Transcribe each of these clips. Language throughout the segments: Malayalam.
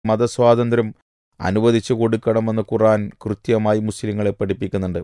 മതസ്വാതന്ത്ര്യം അനുവദിച്ചു കൊടുക്കണമെന്ന് ഖുർആൻ കൃത്യമായി മുസ്ലിങ്ങളെ പഠിപ്പിക്കുന്നുണ്ട്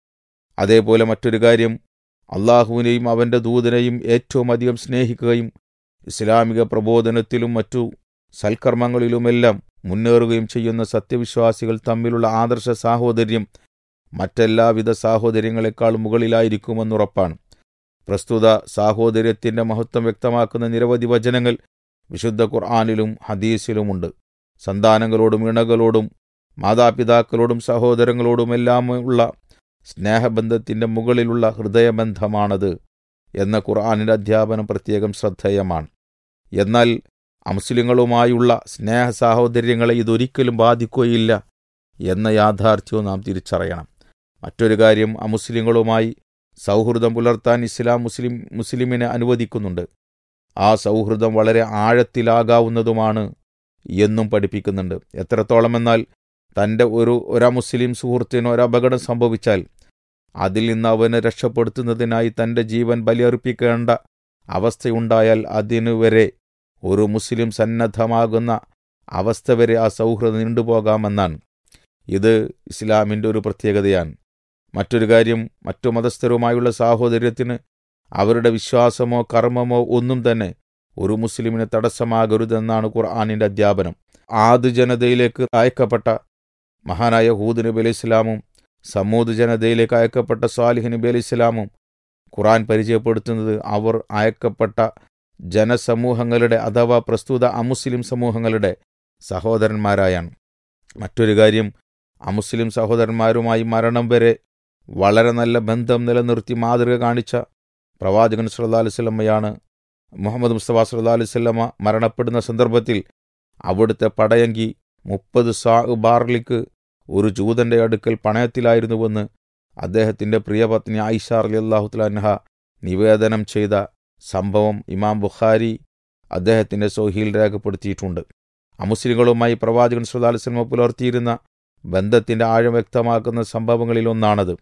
അതേപോലെ മറ്റൊരു കാര്യം അള്ളാഹുവിനെയും അവൻ്റെ ദൂതനെയും ഏറ്റവും അധികം സ്നേഹിക്കുകയും ഇസ്ലാമിക പ്രബോധനത്തിലും മറ്റു സൽക്കർമ്മങ്ങളിലുമെല്ലാം മുന്നേറുകയും ചെയ്യുന്ന സത്യവിശ്വാസികൾ തമ്മിലുള്ള ആദർശ സാഹോദര്യം മറ്റെല്ലാവിധ സാഹോദര്യങ്ങളെക്കാൾ മുകളിലായിരിക്കുമെന്നുറപ്പാണ് പ്രസ്തുത സാഹോദര്യത്തിൻ്റെ മഹത്വം വ്യക്തമാക്കുന്ന നിരവധി വചനങ്ങൾ വിശുദ്ധ ഖുർആാനിലും ഹദീസിലുമുണ്ട് സന്താനങ്ങളോടും ഇണകളോടും മാതാപിതാക്കളോടും സഹോദരങ്ങളോടുമെല്ലാമുള്ള സ്നേഹബന്ധത്തിൻ്റെ മുകളിലുള്ള ഹൃദയബന്ധമാണത് എന്ന ഖുർആാനിൻ്റെ അധ്യാപനം പ്രത്യേകം ശ്രദ്ധേയമാണ് എന്നാൽ അമുസ്ലിങ്ങളുമായുള്ള സ്നേഹ സാഹോദര്യങ്ങളെ ഇതൊരിക്കലും ബാധിക്കുകയില്ല എന്ന യാഥാർത്ഥ്യവും നാം തിരിച്ചറിയണം മറ്റൊരു കാര്യം അമുസ്ലിങ്ങളുമായി സൗഹൃദം പുലർത്താൻ ഇസ്ലാം മുസ്ലിം മുസ്ലിമിനെ അനുവദിക്കുന്നുണ്ട് ആ സൗഹൃദം വളരെ ആഴത്തിലാകാവുന്നതുമാണ് എന്നും പഠിപ്പിക്കുന്നുണ്ട് എത്രത്തോളം എന്നാൽ തൻ്റെ ഒരു ഒരാ മുസ്ലിം സുഹൃത്തിന് ഒരപകടം സംഭവിച്ചാൽ അതിൽ നിന്ന് അവനെ രക്ഷപ്പെടുത്തുന്നതിനായി തൻ്റെ ജീവൻ ബലിയർപ്പിക്കേണ്ട അവസ്ഥയുണ്ടായാൽ അതിനു വരെ ഒരു മുസ്ലിം സന്നദ്ധമാകുന്ന അവസ്ഥ വരെ ആ സൗഹൃദം നീണ്ടുപോകാമെന്നാണ് ഇത് ഇസ്ലാമിൻ്റെ ഒരു പ്രത്യേകതയാണ് മറ്റൊരു കാര്യം മറ്റു മതസ്ഥരുമായുള്ള സാഹോദര്യത്തിന് അവരുടെ വിശ്വാസമോ കർമ്മമോ ഒന്നും തന്നെ ഒരു മുസ്ലിമിന് തടസ്സമാകരുതെന്നാണ് ഖുർആാനിൻ്റെ അധ്യാപനം ആദ് ജനതയിലേക്ക് അയക്കപ്പെട്ട മഹാനായ ഹൂദ് നബി അലൈഹി ഇസ്ലാമും സമൂദ് ജനതയിലേക്ക് അയക്കപ്പെട്ട സാലിഹ് നബി അലൈഹി ഇസ്ലാമും ഖുർആൻ പരിചയപ്പെടുത്തുന്നത് അവർ അയക്കപ്പെട്ട ജനസമൂഹങ്ങളുടെ അഥവാ പ്രസ്തുത അമുസ്ലിം സമൂഹങ്ങളുടെ സഹോദരന്മാരായാണ് മറ്റൊരു കാര്യം അമുസ്ലിം സഹോദരന്മാരുമായി മരണം വരെ വളരെ നല്ല ബന്ധം നിലനിർത്തി മാതൃക കാണിച്ച പ്രവാചകൻ സല്ലാ അലുസല്ലമ്മയാണ് മുഹമ്മദ് മുസ്തഫ സല്ലാ അലുസല്ലമ്മ മരണപ്പെടുന്ന സന്ദർഭത്തിൽ അവിടുത്തെ പടയങ്കി മുപ്പത് സാ ബാർലിക്ക് ഒരു ജൂതന്റെ അടുക്കൽ പണയത്തിലായിരുന്നുവെന്ന് അദ്ദേഹത്തിൻ്റെ പ്രിയപത്നി ആയിഷ അലി അള്ളാഹുത്തലഹ നിവേദനം ചെയ്ത സംഭവം ഇമാം ബുഖാരി അദ്ദേഹത്തിൻ്റെ സോഹിയിൽ രേഖപ്പെടുത്തിയിട്ടുണ്ട് അമുസ്ലിങ്ങളുമായി പ്രവാചകൻ സല്ലാ അലുസല്ലമ പുലർത്തിയിരുന്ന ബന്ധത്തിൻ്റെ ആഴം വ്യക്തമാക്കുന്ന സംഭവങ്ങളിലൊന്നാണത്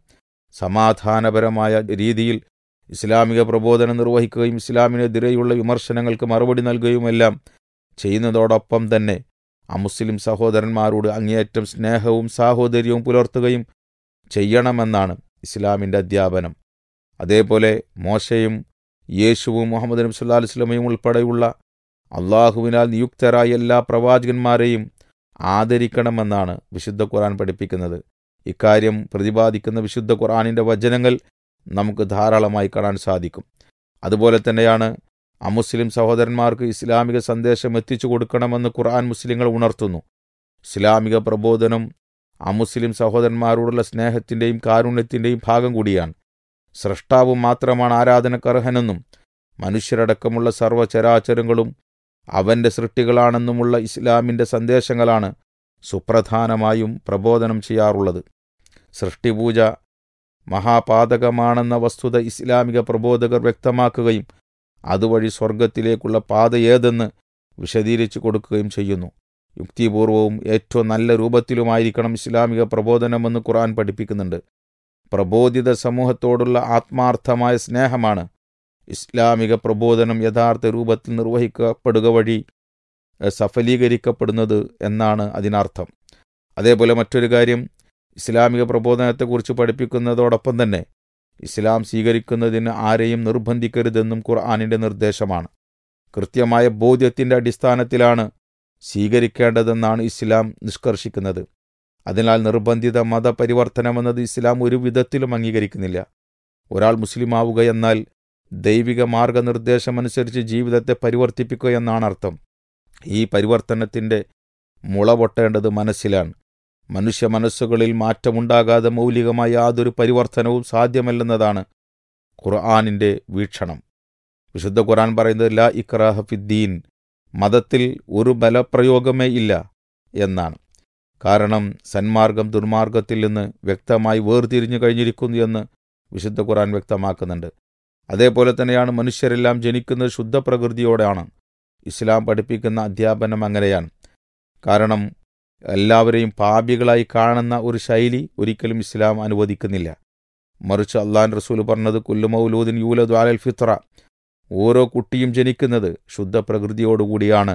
സമാധാനപരമായ രീതിയിൽ ഇസ്ലാമിക പ്രബോധനം നിർവഹിക്കുകയും ഇസ്ലാമിനെതിരെയുള്ള വിമർശനങ്ങൾക്ക് മറുപടി നൽകുകയുമെല്ലാം ചെയ്യുന്നതോടൊപ്പം തന്നെ അമുസ്ലിം സഹോദരന്മാരോട് അങ്ങേയറ്റം സ്നേഹവും സാഹോദര്യവും പുലർത്തുകയും ചെയ്യണമെന്നാണ് ഇസ്ലാമിൻ്റെ അധ്യാപനം അതേപോലെ മോശയും യേശുവും മുഹമ്മദ് നബി സല്ലാ വസ്ലമയും ഉൾപ്പെടെയുള്ള അള്ളാഹുവിനാൽ നിയുക്തരായ എല്ലാ പ്രവാചകന്മാരെയും ആദരിക്കണമെന്നാണ് വിശുദ്ധ ഖുർആൻ പഠിപ്പിക്കുന്നത് ഇക്കാര്യം പ്രതിപാദിക്കുന്ന വിശുദ്ധ ഖുർആാനിൻ്റെ വചനങ്ങൾ നമുക്ക് ധാരാളമായി കാണാൻ സാധിക്കും അതുപോലെ തന്നെയാണ് അമുസ്ലിം സഹോദരന്മാർക്ക് ഇസ്ലാമിക സന്ദേശം എത്തിച്ചു കൊടുക്കണമെന്ന് ഖുർആൻ മുസ്ലിങ്ങൾ ഉണർത്തുന്നു ഇസ്ലാമിക പ്രബോധനം അമുസ്ലിം സഹോദരന്മാരോടുള്ള സ്നേഹത്തിൻ്റെയും കാരുണ്യത്തിൻ്റെയും ഭാഗം കൂടിയാണ് സ്രഷ്ടാവ് മാത്രമാണ് ആരാധനക്കർഹനെന്നും മനുഷ്യരടക്കമുള്ള സർവ്വചരാചരങ്ങളും അവൻ്റെ സൃഷ്ടികളാണെന്നുമുള്ള ഇസ്ലാമിൻ്റെ സന്ദേശങ്ങളാണ് സുപ്രധാനമായും പ്രബോധനം ചെയ്യാറുള്ളത് സൃഷ്ടിപൂജ മഹാപാതകമാണെന്ന വസ്തുത ഇസ്ലാമിക പ്രബോധകർ വ്യക്തമാക്കുകയും അതുവഴി സ്വർഗത്തിലേക്കുള്ള പാത ഏതെന്ന് വിശദീകരിച്ചു കൊടുക്കുകയും ചെയ്യുന്നു യുക്തിപൂർവവും ഏറ്റവും നല്ല രൂപത്തിലുമായിരിക്കണം ഇസ്ലാമിക പ്രബോധനമെന്ന് ഖുർആൻ പഠിപ്പിക്കുന്നുണ്ട് പ്രബോധിത സമൂഹത്തോടുള്ള ആത്മാർത്ഥമായ സ്നേഹമാണ് ഇസ്ലാമിക പ്രബോധനം യഥാർത്ഥ രൂപത്തിൽ നിർവഹിക്കപ്പെടുക വഴി സഫലീകരിക്കപ്പെടുന്നത് എന്നാണ് അതിനർത്ഥം അതേപോലെ മറ്റൊരു കാര്യം ഇസ്ലാമിക പ്രബോധനത്തെക്കുറിച്ച് പഠിപ്പിക്കുന്നതോടൊപ്പം തന്നെ ഇസ്ലാം സ്വീകരിക്കുന്നതിന് ആരെയും നിർബന്ധിക്കരുതെന്നും ഖുർആാനിൻ്റെ നിർദ്ദേശമാണ് കൃത്യമായ ബോധ്യത്തിൻ്റെ അടിസ്ഥാനത്തിലാണ് സ്വീകരിക്കേണ്ടതെന്നാണ് ഇസ്ലാം നിഷ്കർഷിക്കുന്നത് അതിനാൽ നിർബന്ധിത മതപരിവർത്തനമെന്നത് ഇസ്ലാം ഒരു വിധത്തിലും അംഗീകരിക്കുന്നില്ല ഒരാൾ മുസ്ലിമാവുക എന്നാൽ ദൈവിക മാർഗനിർദ്ദേശമനുസരിച്ച് ജീവിതത്തെ പരിവർത്തിപ്പിക്കുക എന്നാണ് അർത്ഥം ഈ പരിവർത്തനത്തിൻ്റെ മുള പൊട്ടേണ്ടത് മനസ്സിലാണ് മനുഷ്യ മനസ്സുകളിൽ മാറ്റമുണ്ടാകാതെ മൗലികമായ യാതൊരു പരിവർത്തനവും സാധ്യമല്ലെന്നതാണ് ഖുർആാനിൻ്റെ വീക്ഷണം വിശുദ്ധ ഖുർആൻ പറയുന്നത് ലാ ഇക്രാഹ ഫിദ്ദീൻ മതത്തിൽ ഒരു ബലപ്രയോഗമേ ഇല്ല എന്നാണ് കാരണം സന്മാർഗം ദുർമാർഗത്തിൽ നിന്ന് വ്യക്തമായി വേർതിരിഞ്ഞു കഴിഞ്ഞിരിക്കുന്നു എന്ന് വിശുദ്ധ ഖുർആൻ വ്യക്തമാക്കുന്നുണ്ട് അതേപോലെ തന്നെയാണ് മനുഷ്യരെല്ലാം ജനിക്കുന്നത് ശുദ്ധപ്രകൃതിയോടെയാണ് ഇസ്ലാം പഠിപ്പിക്കുന്ന അധ്യാപനം അങ്ങനെയാണ് കാരണം എല്ലാവരെയും പാപികളായി കാണുന്ന ഒരു ശൈലി ഒരിക്കലും ഇസ്ലാം അനുവദിക്കുന്നില്ല മറിച്ച് അള്ളാൻ റസൂൽ പറഞ്ഞത് കുല്ലുമൗലൂദിൻ യൂലദ് അലൽ ഫിത്ര ഓരോ കുട്ടിയും ജനിക്കുന്നത് ശുദ്ധപ്രകൃതിയോടുകൂടിയാണ്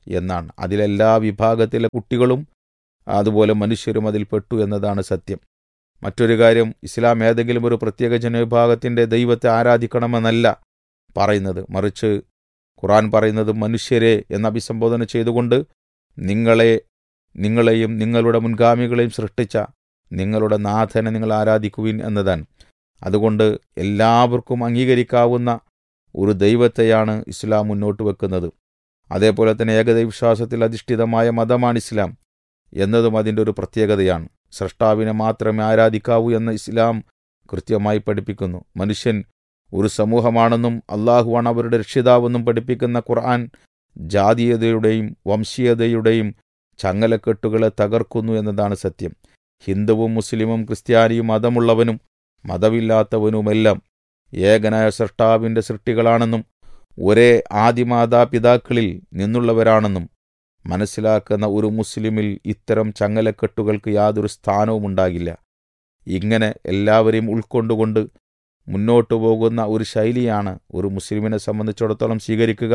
എന്നാണ് അതിലെല്ലാ വിഭാഗത്തിലെ കുട്ടികളും അതുപോലെ മനുഷ്യരും അതിൽ പെട്ടു എന്നതാണ് സത്യം മറ്റൊരു കാര്യം ഇസ്ലാം ഏതെങ്കിലും ഒരു പ്രത്യേക ജനവിഭാഗത്തിൻ്റെ ദൈവത്തെ ആരാധിക്കണമെന്നല്ല പറയുന്നത് മറിച്ച് ഖുറാൻ പറയുന്നത് മനുഷ്യരെ എന്ന് അഭിസംബോധന ചെയ്തുകൊണ്ട് നിങ്ങളെ നിങ്ങളെയും നിങ്ങളുടെ മുൻഗാമികളെയും സൃഷ്ടിച്ച നിങ്ങളുടെ നാഥനെ നിങ്ങൾ ആരാധിക്കുവിൻ എന്നതാണ് അതുകൊണ്ട് എല്ലാവർക്കും അംഗീകരിക്കാവുന്ന ഒരു ദൈവത്തെയാണ് ഇസ്ലാം മുന്നോട്ട് വെക്കുന്നത് അതേപോലെ തന്നെ ഏകദൈവവിശ്വാസത്തിൽ അധിഷ്ഠിതമായ മതമാണ് ഇസ്ലാം എന്നതും അതിൻ്റെ ഒരു പ്രത്യേകതയാണ് സ്രഷ്ടാവിനെ മാത്രമേ ആരാധിക്കാവൂ എന്ന് ഇസ്ലാം കൃത്യമായി പഠിപ്പിക്കുന്നു മനുഷ്യൻ ഒരു സമൂഹമാണെന്നും അള്ളാഹുവാണ് അവരുടെ രക്ഷിതാവെന്നും പഠിപ്പിക്കുന്ന ഖുർആൻ ജാതീയതയുടെയും വംശീയതയുടെയും ചങ്ങലക്കെട്ടുകളെ തകർക്കുന്നു എന്നതാണ് സത്യം ഹിന്ദുവും മുസ്ലിമും ക്രിസ്ത്യാനിയും മതമുള്ളവനും മതമില്ലാത്തവനുമെല്ലാം ഏകനായ സൃഷ്ടാവിൻ്റെ സൃഷ്ടികളാണെന്നും ഒരേ ആദിമാതാപിതാക്കളിൽ നിന്നുള്ളവരാണെന്നും മനസ്സിലാക്കുന്ന ഒരു മുസ്ലിമിൽ ഇത്തരം ചങ്ങലക്കെട്ടുകൾക്ക് യാതൊരു സ്ഥാനവും ഉണ്ടാകില്ല ഇങ്ങനെ എല്ലാവരെയും ഉൾക്കൊണ്ടുകൊണ്ട് മുന്നോട്ടു പോകുന്ന ഒരു ശൈലിയാണ് ഒരു മുസ്ലിമിനെ സംബന്ധിച്ചിടത്തോളം സ്വീകരിക്കുക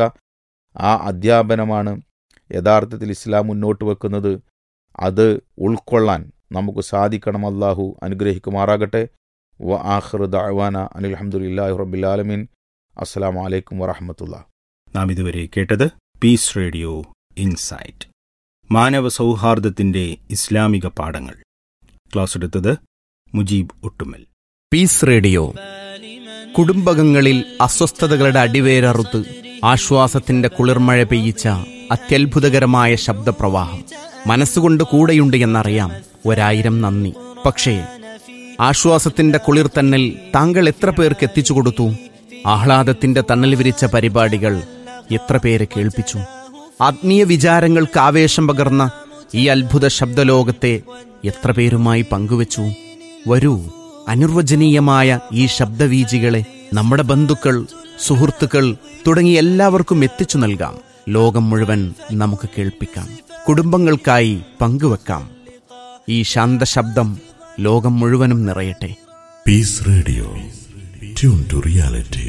ആ അധ്യാപനമാണ് യഥാർത്ഥത്തിൽ ഇസ്ലാം മുന്നോട്ട് വെക്കുന്നത് അത് ഉൾക്കൊള്ളാൻ നമുക്ക് സാധിക്കണം അള്ളാഹു അനുഗ്രഹിക്കുമാറാകട്ടെ വ ആഖിർ ദഅവാന അനിൽ അൽഹംദുലില്ലാഹി റബ്ബിൽ ആലമീൻ അസ്സലാമു അലൈക്കും വറഹ്മത്തുള്ള നാം ഇതുവരെ കേട്ടത് പീസ് റേഡിയോ ഇൻസൈറ്റ് മാനവ സൗഹാർദ്ദത്തിന്റെ ഇസ്ലാമിക പാഠങ്ങൾ ക്ലാസ് എടുത്തത് മുജീബ് ഒട്ടുമൽ പീസ് റേഡിയോ കുടുംബകങ്ങളിൽ അസ്വസ്ഥതകളുടെ അടിവേരറുത്ത് ആശ്വാസത്തിന്റെ കുളിർമഴ പെയ്യിച്ച അത്യത്ഭുതകരമായ ശബ്ദപ്രവാഹം മനസ്സുകൊണ്ട് കൂടെയുണ്ട് എന്നറിയാം ഒരായിരം നന്ദി പക്ഷേ ആശ്വാസത്തിന്റെ കുളിർ തന്നൽ താങ്കൾ എത്ര പേർക്ക് എത്തിച്ചു കൊടുത്തു ആഹ്ലാദത്തിന്റെ തണൽ വിരിച്ച പരിപാടികൾ എത്ര പേരെ കേൾപ്പിച്ചു ആത്മീയ വിചാരങ്ങൾക്ക് ആവേശം പകർന്ന ഈ അത്ഭുത ശബ്ദലോകത്തെ എത്ര പേരുമായി പങ്കുവച്ചു വരൂ അനിർവചനീയമായ ഈ ശബ്ദവീജികളെ നമ്മുടെ ബന്ധുക്കൾ സുഹൃത്തുക്കൾ തുടങ്ങി എല്ലാവർക്കും എത്തിച്ചു നൽകാം ലോകം മുഴുവൻ നമുക്ക് കേൾപ്പിക്കാം കുടുംബങ്ങൾക്കായി പങ്കുവെക്കാം ഈ ശാന്തശബ്ദം ലോകം മുഴുവനും നിറയട്ടെ Peace Radio. Tune to reality.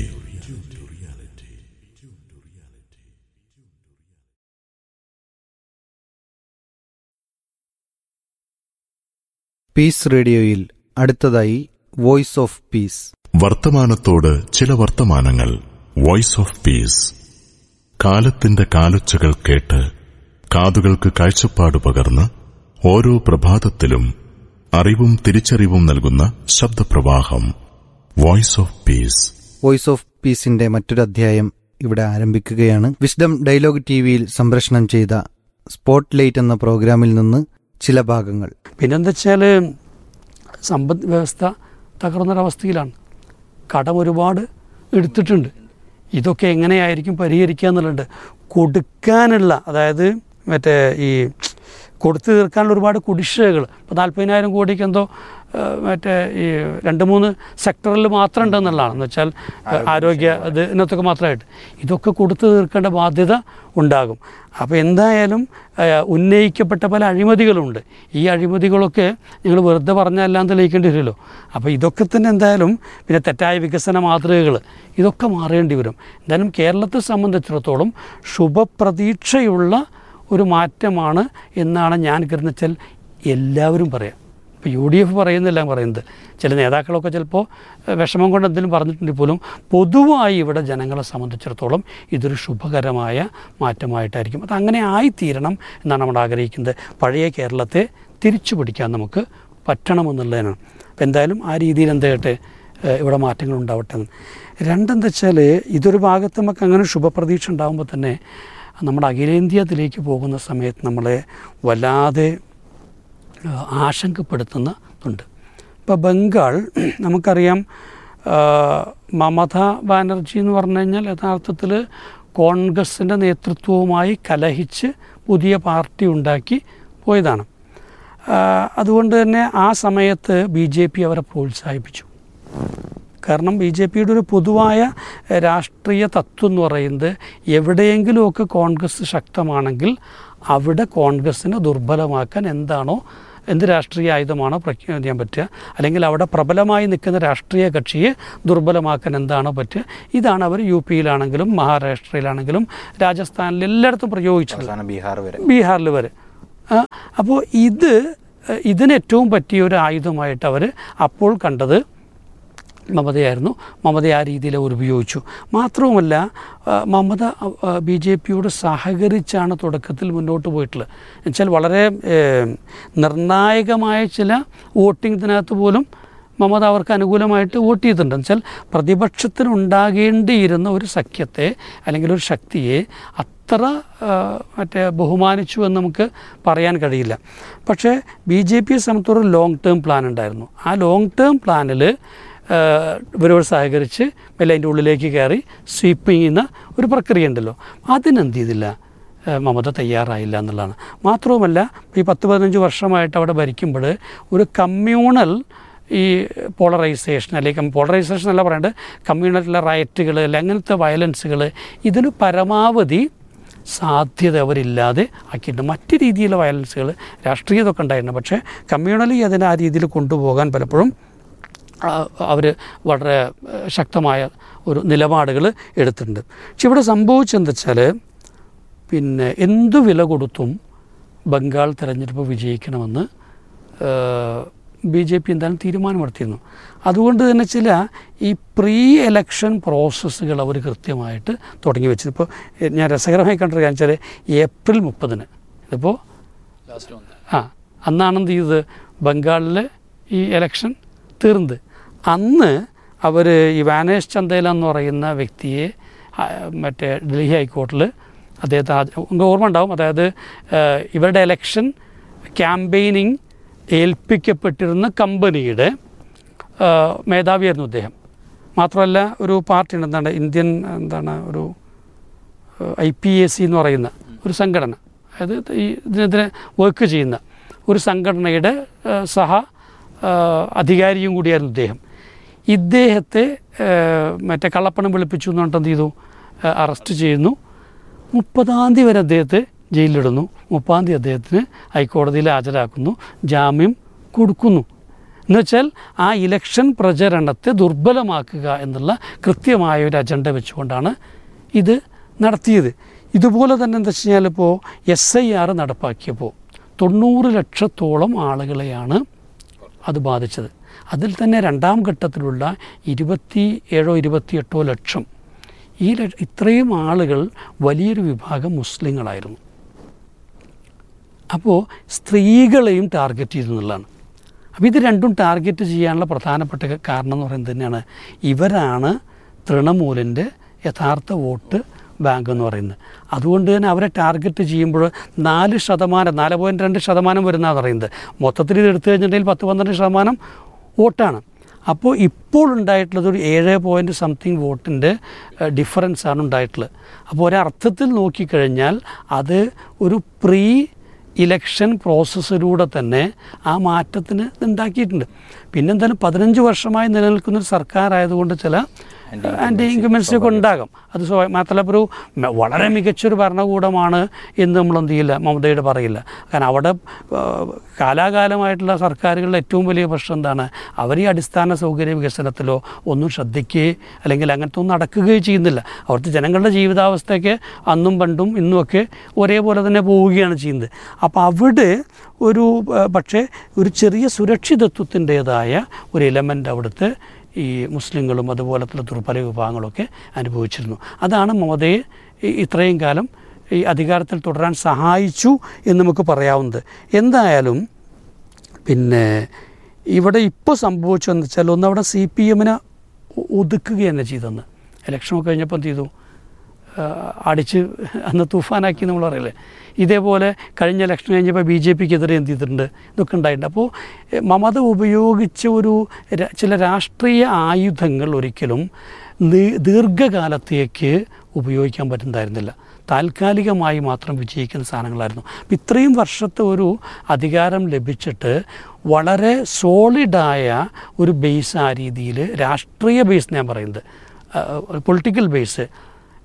Peace റേഡിയോയിൽ അടുത്തതായി വോയിസ് ഓഫ് പീസ് വർത്തമാനത്തോട് ചില വർത്തമാനങ്ങൾ വോയിസ് ഓഫ് പീസ് കാലത്തിന്റെ കാലൊച്ചകൾ കേട്ട് കാതുകൾക്ക് കാഴ്ചപ്പാട് പകർന്ന് ഓരോ പ്രഭാതത്തിലും അറിവും തിരിച്ചറിവും നൽകുന്ന ശബ്ദപ്രവാഹം voice of peace voice of പീസിന്റെ മറ്റൊരു അധ്യായം ഇവിടെ ആരംഭിക്കുകയാണ് വിസ്ഡം ഡയലോഗ് ടി വിയിൽ സംപ്രേഷണം ചെയ്ത സ്പോട്ട് ലൈറ്റ് എന്ന പ്രോഗ്രാമിൽ നിന്ന് ചില ഭാഗങ്ങൾ പിന്നെന്താ വെച്ചാൽ സമ്പദ് വ്യവസ്ഥ തകർന്നൊരവസ്ഥയിലാണ് കടം ഒരുപാട് എടുത്തിട്ടുണ്ട് ഇതൊക്കെ എങ്ങനെയായിരിക്കും പരിഹരിക്കുക എന്നുള്ളത് കൊടുക്കാനുള്ള അതായത് മറ്റേ ഈ കൊടുത്തു തീർക്കാനുള്ള ഒരുപാട് കുടിശ്ശികകൾ ഇപ്പോൾ നാൽപ്പതിനായിരം കോടിക്ക് എന്തോ ആ, മറ്റേ ഈ രണ്ട് മൂന്ന് സെക്ടറിൽ മാത്രം ഉണ്ടെന്നുള്ളതാണ് എന്ന് വെച്ചാൽ ആ, ആരോഗ്യ ഇത് ഇതിനകത്തൊക്കെ മാത്രമായിട്ട് ഇതൊക്കെ കൊടുത്തു തീർക്കേണ്ട ബാധ്യത ഉണ്ടാകും അപ്പോൾ എന്തായാലും ആ, ഉന്നയിക്കപ്പെട്ട പല അഴിമതികളുണ്ട് ഈ അഴിമതികളൊക്കെ നിങ്ങൾ വെറുതെ പറഞ്ഞെല്ലാം തെളിയിക്കേണ്ടി വരുമല്ലോ അപ്പോൾ ഇതൊക്കെ തന്നെ എന്തായാലും പിന്നെ തെറ്റായ വികസന മാതൃകകൾ ഇതൊക്കെ മാറേണ്ടി വരും എന്തായാലും കേരളത്തെ സംബന്ധിച്ചിടത്തോളം ശുഭപ്രതീക്ഷയുള്ള ഒരു മാറ്റമാണ് എന്നാണ് ഞാൻ കരുതുന്നത് എല്ലാവരും പറയാം ഇപ്പോൾ യു ഡി എഫ് പറയുന്നില്ല പറയുന്നത് ചില നേതാക്കളൊക്കെ ചിലപ്പോൾ ഏഹ്, വിഷമം കൊണ്ട് എന്തെങ്കിലും പറഞ്ഞിട്ടുണ്ടെങ്കിൽ പോലും പൊതുവായി ഇവിടെ ജനങ്ങളെ സംബന്ധിച്ചിടത്തോളം ഇതൊരു ശുഭകരമായ മാറ്റമായിട്ടായിരിക്കും അത് അങ്ങനെ ആയിത്തീരണം എന്നാണ് നമ്മൾ ആഗ്രഹിക്കുന്നത് പഴയ കേരളത്തെ തിരിച്ചു പിടിക്കാൻ നമുക്ക് പറ്റണമെന്നുള്ളതിനാണ് അപ്പോൾ എന്തായാലും ആ രീതിയിൽ എന്തായിട്ട് ഏഹ്, ഇവിടെ മാറ്റങ്ങൾ ഉണ്ടാവട്ടെ എന്ന് രണ്ടെന്താ വെച്ചാൽ ഇതൊരു ഭാഗത്ത് നമുക്ക് അങ്ങനെ ശുഭപ്രതീക്ഷ ഉണ്ടാകുമ്പോൾ തന്നെ നമ്മുടെ അഖിലേന്ത്യത്തിലേക്ക് പോകുന്ന സമയത്ത് നമ്മളെ വല്ലാതെ ആ, ആശങ്കപ്പെടുത്തുന്നുണ്ട് ഇപ്പോൾ ബംഗാൾ നമുക്കറിയാം ആ, മമത ബാനർജി എന്ന് പറഞ്ഞു കഴിഞ്ഞാൽ യഥാർത്ഥത്തിൽ കോൺഗ്രസിൻ്റെ നേതൃത്വവുമായി കലഹിച്ച് പുതിയ പാർട്ടി ഉണ്ടാക്കി പോയതാണ് ആ, അതുകൊണ്ട് തന്നെ ആ സമയത്ത് ബി ജെ പി അവരെ പ്രോത്സാഹിപ്പിച്ചു കാരണം ബി ജെ പിയുടെ ഒരു പൊതുവായ എഹ്, രാഷ്ട്രീയ തത്വം എന്ന് പറയുന്നത് എവിടെയെങ്കിലുമൊക്കെ കോൺഗ്രസ് ശക്തമാണെങ്കിൽ അവിടെ കോൺഗ്രസിനെ ദുർബലമാക്കാൻ എന്താണോ എന്ത് രാഷ്ട്രീയ ആയുധമാണോ പ്രഖ്യാപിക്കാൻ പറ്റുക അല്ലെങ്കിൽ അവിടെ പ്രബലമായി നിൽക്കുന്ന രാഷ്ട്രീയ കക്ഷിയെ ദുർബലമാക്കാൻ എന്താണോ പറ്റുക ഇതാണ് അവർ യു പിയിലാണെങ്കിലും മഹാരാഷ്ട്രയിലാണെങ്കിലും രാജസ്ഥാനിൽ എല്ലായിടത്തും പ്രയോഗിച്ചിട്ടുള്ളത് അവസാനം ബീഹാർ വരെ ബീഹാറിൽ വരെ അപ്പോൾ ഇത് ഏഹ്, ഇതിന് ഏറ്റവും പറ്റിയ ഒരു ആയുധമായിട്ട് അവർ അപ്പോൾ കണ്ടത് മമതയായിരുന്നു മമത ആ രീതിയിൽ അവർ ഉപയോഗിച്ചു മാത്രവുമല്ല ആ, മമത ബി ജെ പിയോട് സഹകരിച്ചാണ് തുടക്കത്തിൽ മുന്നോട്ട് പോയിട്ടുള്ളത് എന്നുവെച്ചാൽ വളരെ ഏഹ്, നിർണായകമായ ചില വോട്ടിങ്ങിനകത്ത് പോലും മമത അവർക്ക് അനുകൂലമായിട്ട് വോട്ട് ചെയ്തിട്ടുണ്ട് എന്നുവെച്ചാൽ പ്രതിപക്ഷത്തിനുണ്ടാകേണ്ടിയിരുന്ന ഒരു സഖ്യത്തെ അല്ലെങ്കിൽ ഒരു ശക്തിയെ അത്ര ആ, മറ്റേ ബഹുമാനിച്ചു എന്ന് നമുക്ക് പറയാൻ കഴിയില്ല പക്ഷേ ബി ജെ പിയെ സംബന്ധിച്ചൊരു ലോങ് ടേം പ്ലാൻ ഉണ്ടായിരുന്നു ആ ലോങ് ടേം പ്ലാനിൽ ഇവരോട് സഹകരിച്ച് മെല്ലെ അതിൻ്റെ ഉള്ളിലേക്ക് കയറി സ്വീപ്പ് ചെയ്യുന്ന ഒരു പ്രക്രിയ ഉണ്ടല്ലോ അതിനെന്ത് ചെയ്തില്ല ഏഹ് മമത തയ്യാറായില്ല എന്നുള്ളതാണ് മാത്രവുമല്ല ഈ പത്ത് പതിനഞ്ച് വർഷമായിട്ട് അവിടെ ഭരിക്കുമ്പോൾ ഒരു കമ്മ്യൂണൽ ഈ പോളറൈസേഷൻ അല്ലെങ്കിൽ പോളറൈസേഷൻ എന്നല്ല പറയേണ്ടത് കമ്മ്യൂണലിലെ റയറ്റുകൾ അല്ലെങ്കിൽ അങ്ങനത്തെ വയലൻസുകൾ ഇതിന് പരമാവധി സാധ്യത അവരില്ലാതെ ആക്കിയിട്ടുണ്ട് മറ്റ് രീതിയിലുള്ള വയലൻസുകൾ രാഷ്ട്രീയതൊക്കെ ഉണ്ടായിരുന്നു പക്ഷേ കമ്മ്യൂണലി അതിനെ ആ രീതിയിൽ കൊണ്ടുപോകാൻ പലപ്പോഴും അവർ വളരെ ഏഹ്, ശക്തമായ ഒരു നിലപാടുകൾ എടുത്തിട്ടുണ്ട് പക്ഷെ ഇവിടെ സംഭവിച്ചെന്താ വെച്ചാൽ പിന്നെ എന്തു വില കൊടുത്തും ബംഗാൾ തെരഞ്ഞെടുപ്പ് വിജയിക്കണമെന്ന് ബി ജെ പി എന്തായാലും തീരുമാനമെടുത്തിരുന്നു അതുകൊണ്ട് തന്നെ ചില ഈ പ്രീ എലക്ഷൻ പ്രോസസ്സുകൾ അവർ കൃത്യമായിട്ട് തുടങ്ങി വെച്ചത് ഇപ്പോൾ ഞാൻ രസകരമായി കണ്ടൊരു കാര്യം വെച്ചാൽ ഏപ്രിൽ മുപ്പതിന് ഇതിപ്പോൾ ആ അന്നാണ് എന്ത് ചെയ്തത് ബംഗാളിൽ ഈ എലക്ഷൻ തീർന്നത് അന്ന് അവർ ഈ വാനേഷ് ചന്ദേല എന്ന് പറയുന്ന വ്യക്തിയെ ആ, മറ്റേ ഡൽഹി ഹൈക്കോർട്ടിൽ അദ്ദേഹത്തെ ആ- നിങ്ങൾക്ക് ഓർമ്മ ഉണ്ടാവും അതായത് ആ, ഇവരുടെ എലക്ഷൻ ക്യാമ്പയിനിങ് ഏൽപ്പിക്കപ്പെട്ടിരുന്ന കമ്പനിയുടെ ആ, മേധാവിയായിരുന്നു അദ്ദേഹം മാത്രമല്ല ഒരു പാർട്ടി ഉണ്ട് എന്താണ് ഇന്ത്യൻ എന്താണ് ഒരു ഐ പി എ സി എന്ന് പറയുന്ന ഒരു സംഘടന അതായത് ഈ ഇതിനെതിരെ വർക്ക് ചെയ്യുന്ന ഒരു സംഘടനയുടെ ആ, സഹ ആ, അധികാരിയും കൂടിയായിരുന്നു ഇദ്ദേഹം ഇദ്ദേഹത്തെ ആ, മറ്റേ കള്ളപ്പണം വെളുപ്പിച്ചു എന്ന് പറഞ്ഞിട്ട് എന്ത് ചെയ്തു ആ, അറസ്റ്റ് ചെയ്യുന്നു മുപ്പതാം തീയതി വരെ അദ്ദേഹത്തെ ജയിലിലിടുന്നു മുപ്പതാം തീയതി അദ്ദേഹത്തിന് ഹൈക്കോടതിയിൽ ഹാജരാക്കുന്നു ജാമ്യം കൊടുക്കുന്നു എന്നുവെച്ചാൽ ആ ഇലക്ഷൻ പ്രചരണത്തെ ദുർബലമാക്കുക എന്നുള്ള കൃത്യമായ ഒരു അജണ്ട വെച്ചുകൊണ്ടാണ് ഇത് നടത്തിയത് ഇതുപോലെ തന്നെ എന്താ വെച്ച് കഴിഞ്ഞാൽ ഇപ്പോൾ എസ് ഐ ആർ നടപ്പാക്കിയപ്പോൾ തൊണ്ണൂറ് ലക്ഷത്തോളം ആളുകളെയാണ് അത് ബാധിച്ചത് അതിൽ തന്നെ രണ്ടാം ഘട്ടത്തിലുള്ള ഇരുപത്തി ഏഴോ ഇരുപത്തിയെട്ടോ ലക്ഷം ഈ ല- ഇത്രയും ആളുകൾ വലിയൊരു വിഭാഗം മുസ്ലിങ്ങളായിരുന്നു അപ്പോൾ സ്ത്രീകളെയും ടാർഗറ്റ് ചെയ്തു എന്നുള്ളതാണ് അപ്പോൾ ഇത് രണ്ടും ടാർഗറ്റ് ചെയ്യാനുള്ള പ്രധാനപ്പെട്ട ക- കാരണം എന്ന് പറയുന്നത് തന്നെയാണ് ഇവരാണ് തൃണമൂലിൻ്റെ യഥാർത്ഥ വോട്ട് ബാങ്ക് എന്ന് പറയുന്നത് അതുകൊണ്ട് തന്നെ അവരെ ടാർഗറ്റ് ചെയ്യുമ്പോൾ നാല് ശതമാനം നാല് പോയിൻറ്റ് രണ്ട് ശതമാനം വരുന്നതാണ് പറയുന്നത് മൊത്തത്തിൽ ഇത് എടുത്തു കഴിഞ്ഞിട്ടുണ്ടെങ്കിൽ പത്ത് പന്ത്രണ്ട് ശതമാനം വോട്ടാണ് അപ്പോൾ ഇപ്പോൾ ഉണ്ടായിട്ടുള്ളത് ഒരു ഏഴ് പോയിൻറ്റ് സംതിങ് വോട്ടിൻ്റെ ഡിഫറൻസ് ആണ് ഉണ്ടായിട്ടുള്ളത് അപ്പോൾ ഒരർത്ഥത്തിൽ നോക്കിക്കഴിഞ്ഞാൽ അത് ഒരു പ്രീ ഇലക്ഷൻ പ്രോസസ്സിലൂടെ തന്നെ ആ മാറ്റത്തിന് ഉണ്ടാക്കിയിട്ടുണ്ട് പിന്നെന്തായാലും പതിനഞ്ച് വർഷമായി നിലനിൽക്കുന്ന ഒരു സർക്കാർ ആയതുകൊണ്ട് ചില ആൻറ്റി ഇൻകമൻസി ഒക്കെ ഉണ്ടാകും അത് സ്വാ- മാത്രമല്ല ഇപ്പോൾ ഒരു മ- വളരെ മികച്ചൊരു ഭരണകൂടമാണ് എന്ന് നമ്മൾ എന്ത് ചെയ്യില്ല മമതയുടെ പറയില്ല കാരണം അവിടെ ആ, കാലാകാലമായിട്ടുള്ള സർക്കാരുകളുടെ ഏറ്റവും വലിയ പ്രശ്നം എന്താണ് അവർ ഈ അടിസ്ഥാന സൗകര്യ വികസനത്തിലോ ഒന്നും ശ്രദ്ധിക്കുകയോ അല്ലെങ്കിൽ അങ്ങനത്തെ ഒന്നും നടക്കുകയോ ചെയ്യുന്നില്ല അവിടുത്തെ ജനങ്ങളുടെ ജീവിതാവസ്ഥയൊക്കെ അന്നും പണ്ടും ഇന്നുമൊക്കെ ഒരേപോലെ തന്നെ പോവുകയാണ് ചെയ്യുന്നത് അപ്പോൾ അവിടെ ഒരു ആ, പക്ഷേ ഒരു ചെറിയ സുരക്ഷിതത്വത്തിൻ്റേതായ ഒരു എലമെൻ്റ് അവിടുത്തെ ഈ മുസ്ലിങ്ങളും അതുപോലത്തെ ദുർബല വിഭാഗങ്ങളൊക്കെ അനുഭവിച്ചിരുന്നു അതാണ് മമതയെ ഈ ഇത്രയും കാലം ഈ അധികാരത്തിൽ തുടരാൻ സഹായിച്ചു എന്ന് നമുക്ക് പറയാവുന്നത് എന്തായാലും പിന്നെ ഇവിടെ ഇപ്പോൾ സംഭവിച്ചതെന്ന് വെച്ചാൽ ഒന്ന് അവിടെ സി പി എമ്മിനെ ഒതുക്കുക തന്നെ ചെയ്തെന്ന് ഇലക്ഷനൊക്കെ കഴിഞ്ഞപ്പോൾ എന്ത് ചെയ്തു ആ, അടിച്ച് അന്ന് തൂഫാനാക്കി നമ്മൾ പറയില്ലേ ഇതേപോലെ കഴിഞ്ഞ ഇലക്ഷൻ കഴിഞ്ഞപ്പോൾ ബി ജെ പിക്കെതിരെ എന്ത് ചെയ്തിട്ടുണ്ട് ഇതൊക്കെ ഉണ്ടായിട്ടുണ്ട് അപ്പോൾ എ, മമത ഉപയോഗിച്ച ഒരു ര- ചില രാഷ്ട്രീയ ആയുധങ്ങൾ ഒരിക്കലും നീ- ദീർഘകാലത്തേക്ക് ഉപയോഗിക്കാൻ പറ്റുന്നതായിരുന്നില്ല താൽക്കാലികമായി മാത്രം വിജയിക്കുന്ന സാധനങ്ങളായിരുന്നു അപ്പം ഇത്രയും വർഷത്തെ ഒരു അധികാരം ലഭിച്ചിട്ട് വളരെ സോളിഡായ ഒരു ബേസ് ആ രീതിയിൽ രാഷ്ട്രീയ ബേസ് ഞാൻ പറയുന്നത് പൊളിറ്റിക്കൽ ബേസ്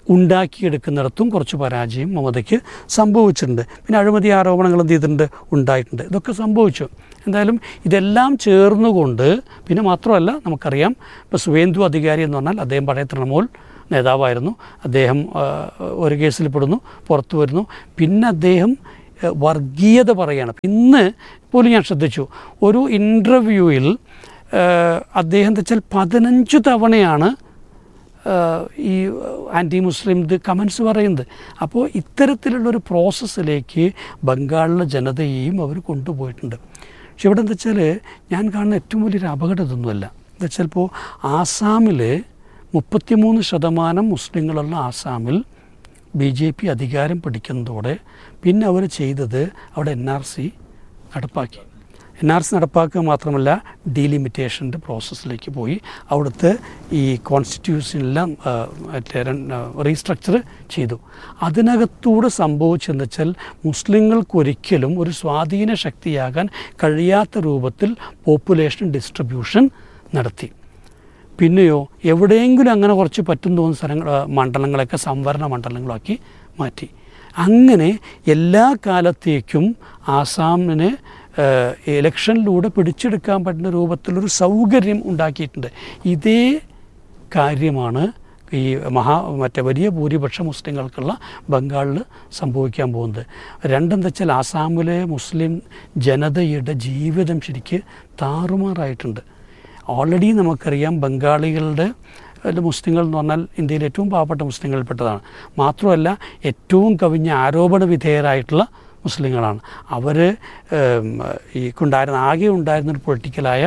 ഉണ്ടാക്കിയെടുക്കുന്നിടത്തും കുറച്ച് പരാജയം മമതയ്ക്ക് സംഭവിച്ചിട്ടുണ്ട് പിന്നെ അഴിമതി ആരോപണങ്ങൾ എന്ത് ചെയ്തിട്ടുണ്ട് ഉണ്ടായിട്ടുണ്ട് ഇതൊക്കെ സംഭവിച്ചു എന്തായാലും ഇതെല്ലാം ചേർന്നുകൊണ്ട് പിന്നെ മാത്രമല്ല നമുക്കറിയാം ഇപ്പോൾ സുവേന്ദു അധികാരി എന്ന് പറഞ്ഞാൽ അദ്ദേഹം പഴയ തൃണമൂൽ നേതാവായിരുന്നു അദ്ദേഹം ആ, ഒരു കേസിൽ പെടുന്നു പുറത്തു വരുന്നു പിന്നെ അദ്ദേഹം ആ, വർഗീയത പറയുകയാണ് ഇന്ന് പോലും ഞാൻ ശ്രദ്ധിച്ചു ഒരു ഇൻ്റർവ്യൂവിൽ അദ്ദേഹം എന്താ വെച്ചാൽ പതിനഞ്ച് തവണയാണ് ആഹ് ഈ ആൻറ്റി മുസ്ലിം ഇത് കമൻസ് പറയുന്നത് അപ്പോൾ ഇത്തരത്തിലുള്ളൊരു പ്രോസസ്സിലേക്ക് ബംഗാളിലെ ജനതയെയും അവർ കൊണ്ടുപോയിട്ടുണ്ട് പക്ഷെ ഇവിടെ എന്താ വെച്ചാൽ ഞാൻ കാണുന്ന ഏറ്റവും വലിയൊരു അപകടം ഇതൊന്നുമല്ല എന്താ വെച്ചാൽ ഇപ്പോൾ ആസാമിൽ മുപ്പത്തിമൂന്ന് ശതമാനം മുസ്ലിങ്ങളുള്ള ആസാമിൽ ബി ജെ പി അധികാരം പിടിക്കുന്നതോടെ പിന്നെ അവർ ചെയ്തത് അവിടെ എൻ ആർ സി നടപ്പാക്കി എൻ ആർ സി നടപ്പാക്കുക മാത്രമല്ല ഡീലിമിറ്റേഷൻ്റെ പ്രോസസ്സിലേക്ക് പോയി അവിടുത്തെ ഈ കോൺസ്റ്റിറ്റ്യൂഷനെല്ലാം ആ, മറ്റേ റീസ്ട്രക്ചർ ചെയ്തു അതിനകത്തൂടെ സംഭവിച്ചെന്ന് വെച്ചാൽ മുസ്ലിങ്ങൾക്കൊരിക്കലും ഒരു സ്വാധീന ശക്തിയാകാൻ കഴിയാത്ത രൂപത്തിൽ പോപ്പുലേഷൻ ഡിസ്ട്രിബ്യൂഷൻ നടത്തി പിന്നെയോ എവിടെയെങ്കിലും അങ്ങനെ കുറച്ച് പറ്റും തോന്നുന്ന സ്ഥലങ്ങൾ ആ, മണ്ഡലങ്ങളൊക്കെ സംവരണ മണ്ഡലങ്ങളാക്കി മാറ്റി അങ്ങനെ എല്ലാ കാലത്തേക്കും ആസാമിന് ഇലക്ഷനിലൂടെ പിടിച്ചെടുക്കാൻ പറ്റുന്ന രൂപത്തിലൊരു സൗകര്യം ഉണ്ടാക്കിയിട്ടുണ്ട് ഇതേ കാര്യമാണ് ഈ മഹാ മറ്റേ വലിയ ഭൂരിപക്ഷ മുസ്ലിങ്ങൾക്കുള്ള ബംഗാളിൽ സംഭവിക്കാൻ പോകുന്നത് രണ്ടെന്താ വെച്ചാൽ ആസാമിലെ മുസ്ലിം ജനതയുടെ ജീവിതം ശരിക്ക് താറുമാറായിട്ടുണ്ട് ഓൾറെഡി നമുക്കറിയാം ബംഗാളികളുടെ അല്ല മുസ്ലിങ്ങൾ എന്ന് പറഞ്ഞാൽ ഇന്ത്യയിലെ ഏറ്റവും പാവപ്പെട്ട മുസ്ലിങ്ങളിൽപ്പെട്ടതാണ് മാത്രമല്ല ഏറ്റവും കവിഞ്ഞ ആരോപണ വിധേയരായിട്ടുള്ള മുസ്ലിങ്ങളാണ് അവർ ഈ ഉണ്ടായിരുന്ന ആകെ ഉണ്ടായിരുന്നൊരു പൊളിറ്റിക്കലായ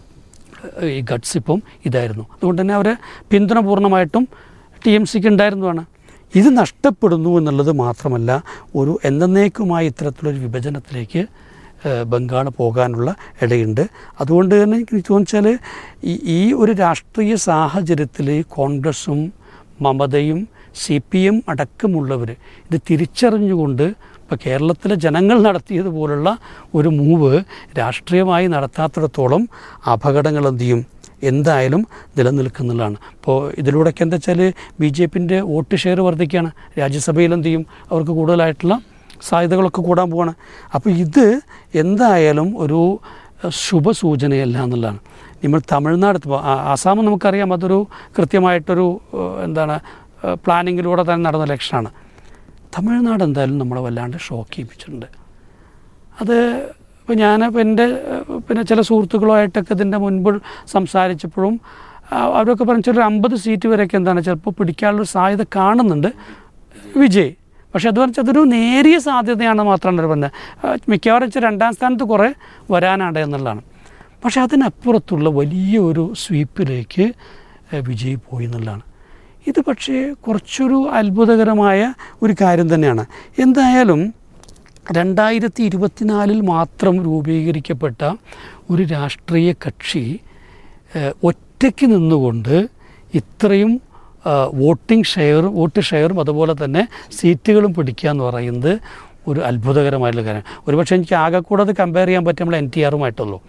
ഈ ഗഡ്സ് ഇപ്പം ഇതായിരുന്നു അതുകൊണ്ട് തന്നെ അവരെ പിന്തുണ പൂർണ്ണമായിട്ടും ടി എം സിക്ക് ഉണ്ടായിരുന്നതാണ് ഇത് നഷ്ടപ്പെടുന്നു എന്നുള്ളത് മാത്രമല്ല ഒരു എന്നേക്കുമായ ഇത്തരത്തിലൊരു വിഭജനത്തിലേക്ക് ഏഹ്, ബംഗാൾ പോകാനുള്ള ഇടയുണ്ട് അതുകൊണ്ട് തന്നെ എനിക്ക് തോന്നിച്ചാൽ ഈ ഈ ഒരു രാഷ്ട്രീയ സാഹചര്യത്തിൽ കോൺഗ്രസും മമതയും സി പി എം അടക്കമുള്ളവർ ഇത് തിരിച്ചറിഞ്ഞുകൊണ്ട് ഇപ്പോൾ കേരളത്തിലെ ജനങ്ങൾ നടത്തിയതുപോലുള്ള ഒരു മൂവ് രാഷ്ട്രീയമായി നടത്താത്തിടത്തോളം അപകടങ്ങൾ എന്ത് ചെയ്യും എന്തായാലും നിലനിൽക്കുന്നുള്ളതാണ് ഇപ്പോൾ ഇതിലൂടെയൊക്കെ എന്താ വെച്ചാൽ ബി ജെ പിൻ്റെ വോട്ട് ഷെയർ വർദ്ധിക്കുകയാണ് രാജ്യസഭയിൽ എന്ത് ചെയ്യും അവർക്ക് കൂടുതലായിട്ടുള്ള സാധ്യതകളൊക്കെ കൂടാൻ പോവാണ് അപ്പോൾ ഇത് എന്തായാലും ഒരു അഹ്, ശുഭസൂചനയല്ല എന്നുള്ളതാണ് നമ്മൾ തമിഴ്നാട് ഇപ്പോൾ ആ- ആസാം നമുക്കറിയാം അതൊരു കൃത്യമായിട്ടൊരു ഏഹ്, എന്താണ് ഏഹ്, പ്ലാനിങ്ങിലൂടെ തന്നെ നടന്ന ഇലക്ഷനാണ് തമിഴ്നാട് എന്തായാലും നമ്മളെ വല്ലാണ്ട് ഷോക്ക് ചെയ്യിപ്പിച്ചിട്ടുണ്ട് അത് ഇപ്പോൾ ഞാൻ ഇപ്പോൾ എൻ്റെ ഏഹ്, പിന്നെ ചില സുഹൃത്തുക്കളുമായിട്ടൊക്കെ ഇതിൻ്റെ മുൻപ് സംസാരിച്ചപ്പോഴും ആ, അവരൊക്കെ പറഞ്ഞ ഒരു അമ്പത് സീറ്റ് വരെയൊക്കെ എന്താണ് ചിലപ്പോൾ പിടിക്കാനുള്ളൊരു സാധ്യത കാണുന്നുണ്ട് വിജയ് പക്ഷേ അത് പറഞ്ഞാൽ അതൊരു നേരിയ സാധ്യതയാണ് മാത്രമാണ് അവർ പറഞ്ഞത് ആ, മിക്കവാറും വെച്ചാൽ രണ്ടാം സ്ഥാനത്ത് കുറേ വരാനാണ് എന്നുള്ളതാണ് പക്ഷേ അതിനപ്പുറത്തുള്ള വലിയ ഒരു സ്വീപ്പിലേക്ക് ഏഹ്, വിജയ് പോയി എന്നുള്ളതാണ് ഇത് പക്ഷേ കുറച്ചൊരു അത്ഭുതകരമായ ഒരു കാര്യം തന്നെയാണ് എന്തായാലും രണ്ടായിരത്തി ഇരുപത്തിനാലിൽ മാത്രം രൂപീകരിക്കപ്പെട്ട ഒരു രാഷ്ട്രീയ കക്ഷി ഏഹ്, ഒറ്റയ്ക്ക് നിന്നുകൊണ്ട് ഇത്രയും ആ, വോട്ടിംഗ് ഷെയർ വോട്ട് ഷെയറും അതുപോലെ തന്നെ സീറ്റുകളും പിടിക്കുക എന്ന് പറയുന്നത് ഒരു അത്ഭുതകരമായിട്ടുള്ള കാര്യം ഒരുപക്ഷെ എനിക്ക് ആകെ കൂടെ അത് കമ്പയർ ചെയ്യാൻ പറ്റും നമ്മൾ എൻ ടി ആറുമായിട്ടുള്ളൂ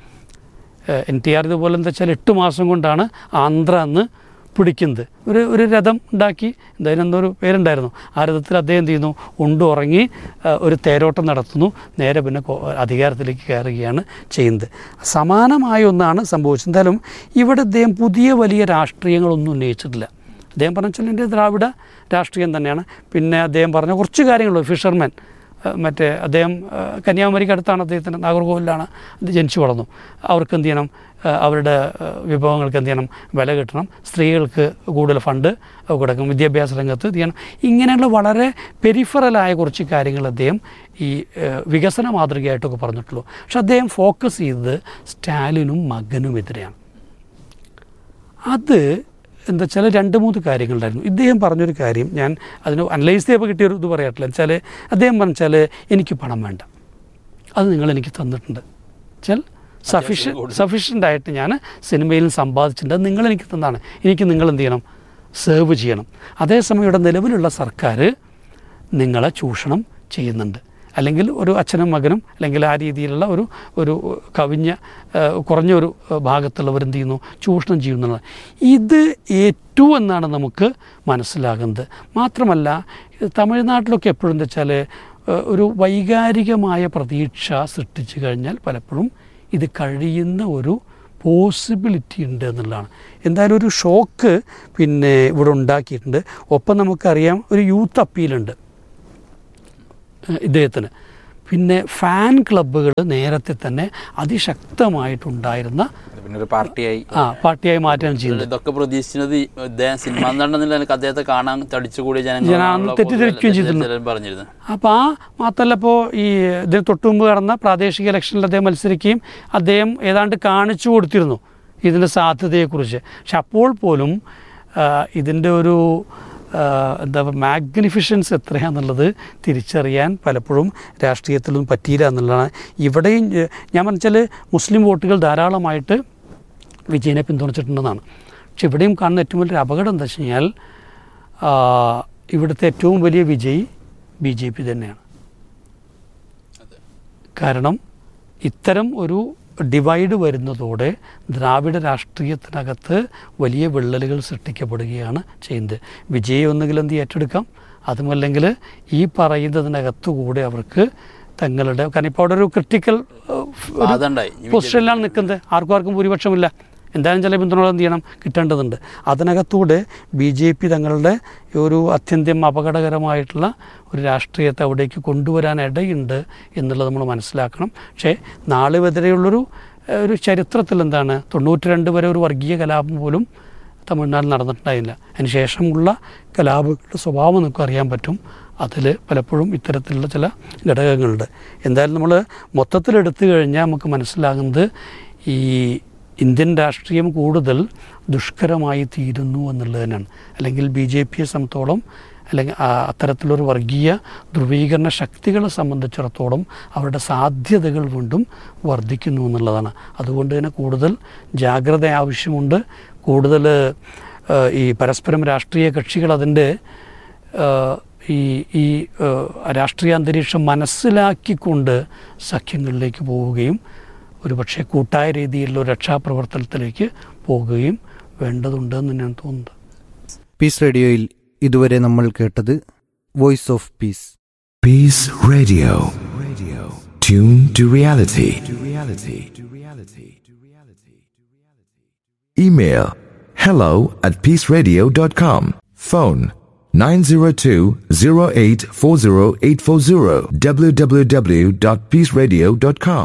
എൻ ടി ആർ ഇതുപോലെ എന്താ വെച്ചാൽ എട്ട് മാസം കൊണ്ടാണ് ആന്ധ്ര അന്ന് പിടിക്കുന്നത് ഒരു ഒരു രഥം ഉണ്ടാക്കി എന്തായാലും എന്തോ ഒരു പേരുണ്ടായിരുന്നു ആ രഥത്തിൽ അദ്ദേഹം എന്ത് ചെയ്യുന്നു ഉണ്ട് ഉറങ്ങി ആ, ഒരു തേരോട്ടം നടത്തുന്നു നേരെ പിന്നെ കോ- അധികാരത്തിലേക്ക് കയറുകയാണ് ചെയ്യുന്നത് സമാനമായ ഒന്നാണ് സംഭവിച്ചത് എന്തായാലും ഇവിടെ അദ്ദേഹം പുതിയ വലിയ രാഷ്ട്രീയങ്ങളൊന്നും ഉന്നയിച്ചിട്ടില്ല അദ്ദേഹം പറഞ്ഞ വെച്ചാൽ എൻ്റെ ദ്രാവിഡ രാഷ്ട്രീയം തന്നെയാണ് പിന്നെ അദ്ദേഹം പറഞ്ഞ കുറച്ച് കാര്യങ്ങളുള്ളൂ ഫിഷർമാൻ ഏഹ് മറ്റേ അദ്ദേഹം ഏഹ് കന്യാകുമാരിക്ക് അടുത്താണ് അദ്ദേഹത്തിൻ്റെ നാഗർകോവിലാണ് ഇത് ജനിച്ചു വളർന്നു അവർക്ക് എന്ത് ചെയ്യണം ഏഹ് അവരുടെ ഏഹ് വിഭവങ്ങൾക്ക് എന്ത് ചെയ്യണം വില കിട്ടണം സ്ത്രീകൾക്ക് കൂടുതൽ ഫണ്ട് കൊടുക്കും വിദ്യാഭ്യാസ രംഗത്ത് ഇത് ചെയ്യണം ഇങ്ങനെയുള്ള വളരെ പെരിഫറലായ കുറച്ച് കാര്യങ്ങൾ അദ്ദേഹം ഈ ഏഹ് വികസന മാതൃകയായിട്ടൊക്കെ പറഞ്ഞിട്ടുള്ളൂ പക്ഷെ അദ്ദേഹം ഫോക്കസ് ചെയ്തത് സ്റ്റാലിനും മകനുമെതിരെയാണ് അത് എന്താ വെച്ചാൽ രണ്ട് മൂന്ന് കാര്യങ്ങളുണ്ടായിരുന്നു ഇദ്ദേഹം പറഞ്ഞൊരു കാര്യം ഞാൻ അതിന് അനലൈസ് ചെയ്തപ്പോൾ കിട്ടിയൊരു ഇത് പറയാട്ടില്ല വെച്ചാൽ അദ്ദേഹം പറഞ്ഞാൽ എനിക്ക് പണം വേണ്ട അത് നിങ്ങൾ എനിക്ക് തന്നിട്ടുണ്ട് വെച്ചാൽ സഫീഷ്യൻ സഫീഷ്യൻ്റ് ആയിട്ട് ഞാൻ സിനിമയിൽ സമ്പാദിച്ചിട്ടുണ്ട് അത് നിങ്ങൾ എനിക്ക് തന്നാണ് എനിക്ക് നിങ്ങൾ എന്ത് ചെയ്യണം സേർവ് ചെയ്യണം അതേസമയം ഇവിടെ നിലവിലുള്ള സർക്കാർ നിങ്ങളെ ചൂഷണം ചെയ്യുന്നുണ്ട് അല്ലെങ്കിൽ ഒരു അച്ഛനും മകനും അല്ലെങ്കിൽ ആ രീതിയിലുള്ള ഒരു ഒരു കവിഞ്ഞ ആ, കുറഞ്ഞ ഒരു ഭാഗത്തുള്ളവർ എന്ത് ചെയ്യുന്നു ചൂഷണം ചെയ്യുന്നതാണ് ഇത് ഏറ്റു എന്നാണ് നമുക്ക് മനസ്സിലാകുന്നത് മാത്രമല്ല ഇത് തമിഴ്നാട്ടിലൊക്കെ എപ്പോഴും എന്താ വെച്ചാൽ ഒരു വൈകാരികമായ പ്രതീക്ഷ സൃഷ്ടിച്ചു കഴിഞ്ഞാൽ പലപ്പോഴും ഇത് കഴിയുന്ന ഒരു പോസിബിലിറ്റി ഉണ്ട് എന്നുള്ളതാണ് എന്തായാലും ഒരു ഷോക്ക് പിന്നെ ഇവിടെ ഉണ്ടാക്കിയിട്ടുണ്ട് ഒപ്പം നമുക്കറിയാം ഒരു യൂത്ത് അപ്പീലുണ്ട് ഏഹ് ഇദ്ദേഹത്തിന് പിന്നെ ഫാൻ ക്ലബ്ബുകൾ നേരത്തെ തന്നെ അതിശക്തമായിട്ടുണ്ടായിരുന്ന പിന്നെ ഒരു പാർട്ടിയായി ആ പാർട്ടിയായി മാറ്റാൻ ചെയ്യുന്നത് ഇതൊക്കെ പ്രതീക്ഷിച്ചത് ഈ ഇദ്ദേഹം സിനിമ നടന്നില്ല എനിക്ക് അദ്ദേഹത്തെ കാണാൻ തടിച്ചുകൂടിയ ജനം ജനങ്ങൾ തെറ്റിദ്ധരിക്കുകയും ചെയ്തിട്ടുണ്ട്. പറഞ്ഞിരുന്നു അപ്പോൾ ആ മാത്രമല്ല ഇപ്പോൾ ഈ ഇതിന് തൊട്ടു മുമ്പ് നടന്ന പ്രാദേശിക ഇലക്ഷനിൽ അദ്ദേഹം മത്സരിക്കുകയും അദ്ദേഹം ഏതാണ്ട് കാണിച്ചു കൊടുത്തിരുന്നു ഇതിൻ്റെ സാധ്യതയെക്കുറിച്ച് പക്ഷെ അപ്പോൾ പോലും ആ, ഇതിൻ്റെ ഒരു ആ, എന്താ മാഗ്നിഫിഷൻസ് എത്രയാണെന്നുള്ളത് തിരിച്ചറിയാൻ പലപ്പോഴും രാഷ്ട്രീയത്തിലൊന്നും പറ്റിയില്ല എന്നുള്ളതാണ് ഇവിടെയും ഏ, ഞാൻ പറഞ്ഞാൽ മുസ്ലിം വോട്ടുകൾ ധാരാളമായിട്ട് വിജയനെ പിന്തുണച്ചിട്ടുണ്ടെന്നാണ് പക്ഷെ ഇവിടെയും കാണുന്ന ഏറ്റവും വലിയൊരു അപകടം എന്താ വെച്ച് കഴിഞ്ഞാൽ ആ, ഇവിടുത്തെ ഏറ്റവും വലിയ വിജയി ബി ജെ പി തന്നെയാണ് കാരണം ഇത്തരം ഒരു ഡിവൈഡ് വരുന്നതോടെ ദ്രാവിഡ രാഷ്ട്രീയത്തിനകത്ത് വലിയ വിള്ളലുകൾ സൃഷ്ടിക്കപ്പെടുകയാണ് ചെയ്യുന്നത് വിജയ് ഒന്നുകിൽ എന്ത് ഏറ്റെടുക്കാം അതുമല്ലെങ്കിൽ ഈ പറയുന്നതിനകത്തുകൂടെ അവർക്ക് തങ്ങളുടെ കാരണം ഇപ്പോൾ അവിടെ ഒരു ക്രിട്ടിക്കൽ വാദമുണ്ടായി. ഈ പൊസിഷനിലാണ് നിൽക്കുന്നത് ആർക്കും ആർക്കും ഭൂരിപക്ഷമില്ല എന്തായാലും ചില പിന്തുണകൾ എന്ത് ചെയ്യണം കിട്ടേണ്ടതുണ്ട് അതിനകത്തൂടെ ബി ജെ പി തങ്ങളുടെ ഒരു അത്യന്തം അപകടകരമായിട്ടുള്ള ഒരു രാഷ്ട്രീയത്തെ അവിടേക്ക് കൊണ്ടുവരാൻ ഇടയുണ്ട് എന്നുള്ളത് നമ്മൾ മനസ്സിലാക്കണം പക്ഷേ നാളിനെതിരെയുള്ളൊരു ഏഹ്, ഒരു ചരിത്രത്തിൽ എന്താണ് തൊണ്ണൂറ്റി രണ്ട് വരെ ഒരു വർഗീയ കലാപം പോലും തമിഴ്നാട്ടിൽ നടന്നിട്ടുണ്ടായില്ല അതിന് ശേഷമുള്ള കലാപങ്ങളുടെ സ്വഭാവം നമുക്ക് അറിയാൻ പറ്റും അതിൽ പലപ്പോഴും ഇത്തരത്തിലുള്ള ചില ഘടകങ്ങളുണ്ട് എന്തായാലും നമ്മൾ മൊത്തത്തിലെടുത്തു കഴിഞ്ഞാൽ നമുക്ക് മനസ്സിലാകുന്നത് ഈ ഇന്ത്യൻ രാഷ്ട്രീയം കൂടുതൽ ദുഷ്കരമായി തീരുന്നു എന്നുള്ളത് തന്നെയാണ് അല്ലെങ്കിൽ ബി ജെ പിയെ സംബന്ധിച്ചോളം അല്ലെങ്കിൽ ആ അത്തരത്തിലൊരു വർഗീയ ധ്രുവീകരണ ശക്തികളെ സംബന്ധിച്ചിടത്തോളം അവരുടെ സാധ്യതകൾ വീണ്ടും വർദ്ധിക്കുന്നു എന്നുള്ളതാണ് അതുകൊണ്ട് തന്നെ കൂടുതൽ ജാഗ്രത ആവശ്യമുണ്ട് കൂടുതൽ ആ, ഈ പരസ്പരം രാഷ്ട്രീയ കക്ഷികൾ അതിൻ്റെ ആ, ഈ ഈ ആ, രാഷ്ട്രീയ അന്തരീക്ഷം മനസ്സിലാക്കിക്കൊണ്ട് സഖ്യങ്ങളിലേക്ക് പോവുകയും ഒരുപക്ഷെ കൂട്ടായ രീതിയിലുള്ള ഒരു രക്ഷാപ്രവർത്തനത്തിലേക്ക് പോകുകയും വേണ്ടതുണ്ട് എന്ന് ഞാൻ തോന്നുന്നത് പീസ് റേഡിയോയിൽ ഇതുവരെ നമ്മൾ കേട്ടത് voice of peace Peace Radio. Radio. Tune to reality. To reality. To reality. To reality. Email hello at peaceradio.com. Phone 902-0840840 www.peaceradio.com.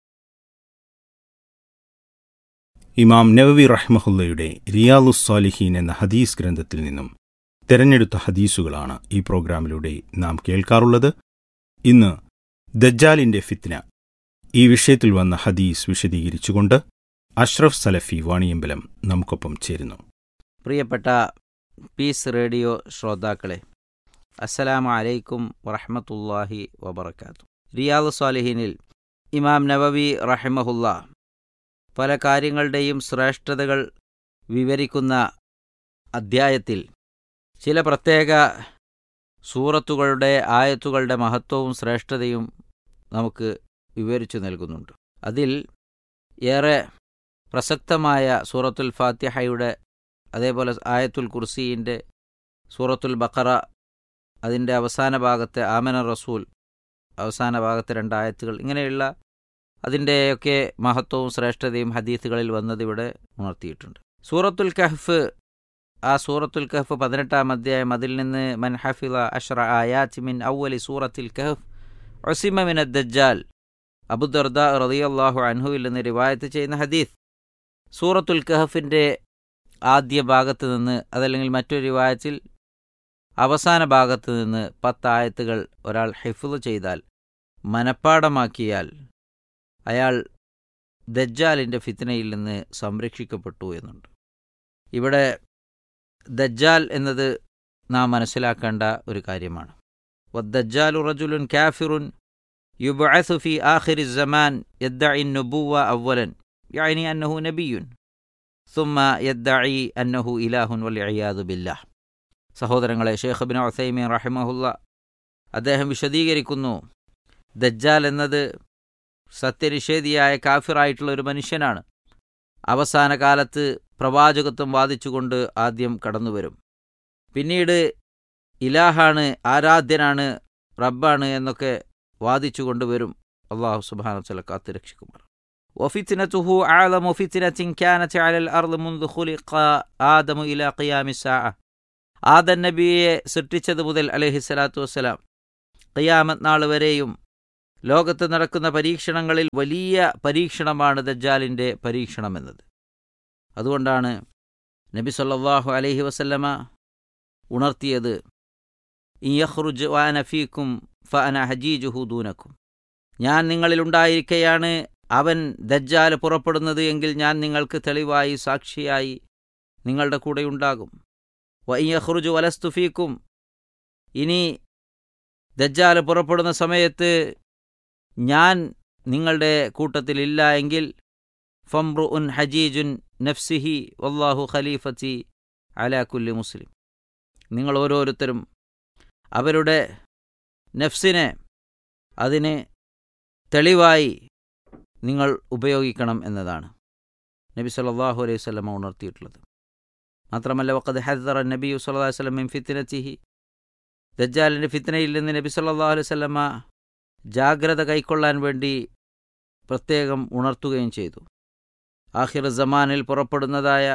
ഇമാം നവവി റഹ്മഹുല്ലയുടെ റിയാലുസ്സാലിഹീൻ എന്ന ഹദീസ് ഗ്രന്ഥത്തിൽ നിന്നും തെരഞ്ഞെടുത്ത ഹദീസുകളാണ് ഈ പ്രോഗ്രാമിലൂടെ നാം കേൾക്കാറുള്ളത് ഇന്ന് ദജ്ജാലിന്റെ ഫിത്ന ഈ വിഷയത്തിൽ വന്ന ഹദീസ് വിശദീകരിച്ചുകൊണ്ട് അഷ്റഫ് സലഫി വാണിയമ്പലം നമുക്കൊപ്പം ചേരുന്നു പ്രിയപ്പെട്ട പീസ് റേഡിയോ ശ്രോതാക്കളെ അസ്സലാമു അലൈക്കും വറഹ്മത്തുള്ളാഹി വബർക്കാത്തു റിയാദ് സ്വാലിഹീനിൽ ഇമാം നവവി റഹിമഹുല്ല പല കാര്യങ്ങളുടെയും ശ്രേഷ്ഠതകൾ വിവരിക്കുന്ന അദ്ധ്യായത്തിൽ ചില പ്രത്യേക സൂറത്തുകളുടെ ആയത്തുകളുടെ മഹത്വവും ശ്രേഷ്ഠതയും നമുക്ക് വിവരിച്ചു നൽകുന്നുണ്ട് അതിൽ ഏറെ പ്രസക്തമായ സൂറത്തുൽ ഫാത്തിഹയുടെ അതേപോലെ ആയത്തുൽ കുർസീൻ്റെ സൂറത്തുൽ ബഖറ അതിൻ്റെ അവസാന ഭാഗത്തെ ആമന റസൂൽ അവസാന ഭാഗത്തെ രണ്ടായത്തുകൾ ഇങ്ങനെയുള്ള അതിൻ്റെയൊക്കെ മഹത്വവും ശ്രേഷ്ഠതയും ഹദീസുകളിൽ വന്നത് ഇവിടെ ഉണർത്തിയിട്ടുണ്ട് സൂറത്തുൽ കഹ്ഫ് ആ സൂറത്തുൽ കഹ്ഫ് പതിനെട്ടാം അധ്യായം അതിൽ നിന്ന് മൻ ഹഫിള അഷ്റ ആയാത്തി മിൻ ഔവലി സൂറത്തുൽ കഹ്ഫ് ഒസിമ മിൻ ദജ്ജാൽ അബുദർദ റളിയല്ലാഹു അൻഹുവിൽ നിന്ന് റിവായത്ത് ചെയ്യുന്ന ഹദീസ് സൂറത്തുൽ കഹഫിൻ്റെ ആദ്യ ഭാഗത്ത് നിന്ന് അതല്ലെങ്കിൽ മറ്റൊരു റിവായത്തിൽ അവസാന ഭാഗത്ത് നിന്ന് പത്തായത്തുകൾ ഒരാൾ ഹിഫുദ് ചെയ്താൽ മനപ്പാടമാക്കിയാൽ അയാൾ ദജ്ജാലിൻ്റെ ഫിത്നയിൽ നിന്ന് സംരക്ഷിക്കപ്പെട്ടു എന്നുണ്ട് ഇവിടെ ദജ്ജാൽ എന്നത് നാം മനസ്സിലാക്കേണ്ട ഒരു കാര്യമാണ് വദ്ദജ്ജാലു റജുലുൻ കാഫിറുൻ യുബഅസു ഫി ആഖിരി الزمان يدعي النبوة أولا يعني أنه نبي ثم يدعي أنه إله والعياذ بالله സഹോദരങ്ങളെ ഷേഖ് ബിൻ ഉസൈമീൻ റഹിമഹുല്ല അദ്ദേഹം വിശദീകരിക്കുന്നു ദജ്ജാൽ എന്നത് സത്യനിഷേധിയായ കാഫിറായിട്ടുള്ള ഒരു മനുഷ്യനാണ് അവസാന കാലത്ത് പ്രവാചകത്വം വാദിച്ചുകൊണ്ട് ആദ്യം കടന്നുവരും പിന്നീട് ഇലാഹാണ് ആരാധ്യനാണ് റബ്ബാണ് എന്നൊക്കെ വാദിച്ചുകൊണ്ട് വരും അള്ളാഹു സുബാന വസ്ല കാത്തു രക്ഷിക്കുമാർ وفتنته أعظم فتنة كانت على الأرض منذ خلق آدم إلى قيام الساعة ആദൻ നബിയെ സൃഷ്ടിച്ചത് മുതൽ അലഹിസ്സലാത്തു വസ്സലാം ഖിയാമത്ത് നാൾ വരെയും ലോകത്ത് നടക്കുന്ന പരീക്ഷണങ്ങളിൽ വലിയ പരീക്ഷണമാണ് ദജ്ജാലിൻ്റെ പരീക്ഷണമെന്നത് അതുകൊണ്ടാണ് നബി സല്ലല്ലാഹു അലൈഹി വസല്ലമ ഉണർത്തിയത് ഇയഹ്റുജ് വാന ഫീക്കും ഫഅന ഹജീജുഹു ദൂനക്കും ഞാൻ നിങ്ങളിലുണ്ടായിരിക്കെയാണ് അവൻ ദജ്ജാൽ പുറപ്പെടുന്നത് എങ്കിൽ ഞാൻ നിങ്ങൾക്ക് തെളിവായി സാക്ഷിയായി നിങ്ങളുടെ കൂടെയുണ്ടാകും വയ്യഹ്റുജു വലസ്തുഫീക്കും ഇനി ദജ്ജാൽ പുറപ്പെടുന്ന സമയത്ത് ഞാൻ നിങ്ങളുടെ കൂട്ടത്തിലില്ല എങ്കിൽ ഫംറു ഉൻ ഹജീജുൻ നഫ്സിഹി വല്ലാഹു ഖലീഫത്തി അലാ കുല്ലി മുസ്ലിം നിങ്ങൾ ഓരോരുത്തരും അവരുടെ നഫ്സിനെ അതിന് തെളിവായി നിങ്ങൾ ഉപയോഗിക്കണം എന്നതാണ് നബി സല്ലല്ലാഹു അലൈഹി വസല്ലമ ഉണർത്തിയിട്ടുള്ളത് മാത്രമല്ല വഖദ് ഹദ്ദറ നബി സല്ലല്ലാഹു അലൈഹി വസല്ലം മിൻ ഫിത്നതിഹി ദജ്ജാലിൻ്റെ ഫിത്നയിൽ നിന്ന് നബി സല്ലല്ലാഹു അലൈഹി വസല്ലമ ജാഗ്രത കൈക്കൊള്ളാൻ വേണ്ടി പ്രത്യേകം ഉണർത്തുകയും ചെയ്തു ആഖിർ സമാനിൽ പുറപ്പെടുന്നതായ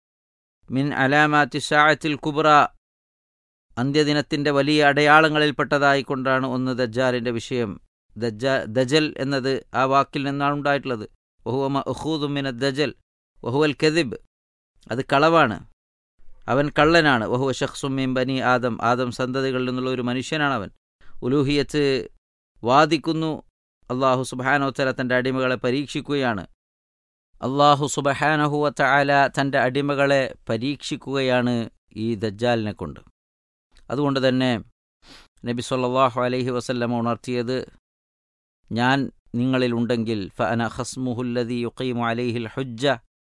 മിൻ അലാമാത്തി ഷാഅത്തിൽ കുബ്ര അന്ത്യദിനത്തിൻ്റെ വലിയ അടയാളങ്ങളിൽപ്പെട്ടതായിക്കൊണ്ടാണ് ഒന്ന് ദജ്ജാലിൻ്റെ വിഷയം ദജ്ജ ദജൽ എന്നത് ആ വാക്കിൽ നിന്നാണ് ഉണ്ടായിട്ടുള്ളത് വഹുവ മഹൂദുമിന ദജൽ വഹുവൽ കെദിബ് അത് കളവാണ് അവൻ കള്ളനാണ് വഹുവ ഷഖ്സുമീൻ ബനി ആദം ആദം സന്തതികളിൽ നിന്നുള്ള ഒരു മനുഷ്യനാണ് അവൻ ഉലൂഹിയത്ത് വാദിക്കുന്നു അള്ളാഹു സുബാനോത്തല തൻ്റെ അടിമകളെ പരീക്ഷിക്കുകയാണ് അള്ളാഹു സുബഹാനഹുവ ആല തൻ്റെ അടിമകളെ പരീക്ഷിക്കുകയാണ് ഈ ദജ്ജാലിനെ കൊണ്ട് അതുകൊണ്ട് തന്നെ നബി സല്ലല്ലാഹു അലൈഹി വസല്ലമ ഉണർത്തിയത് ഞാൻ നിങ്ങളിലുണ്ടെങ്കിൽ ഫഅന ഖസ്മുഹുല്ലദി യുഖീമു അലൈഹിൽ ഹുജ്ജ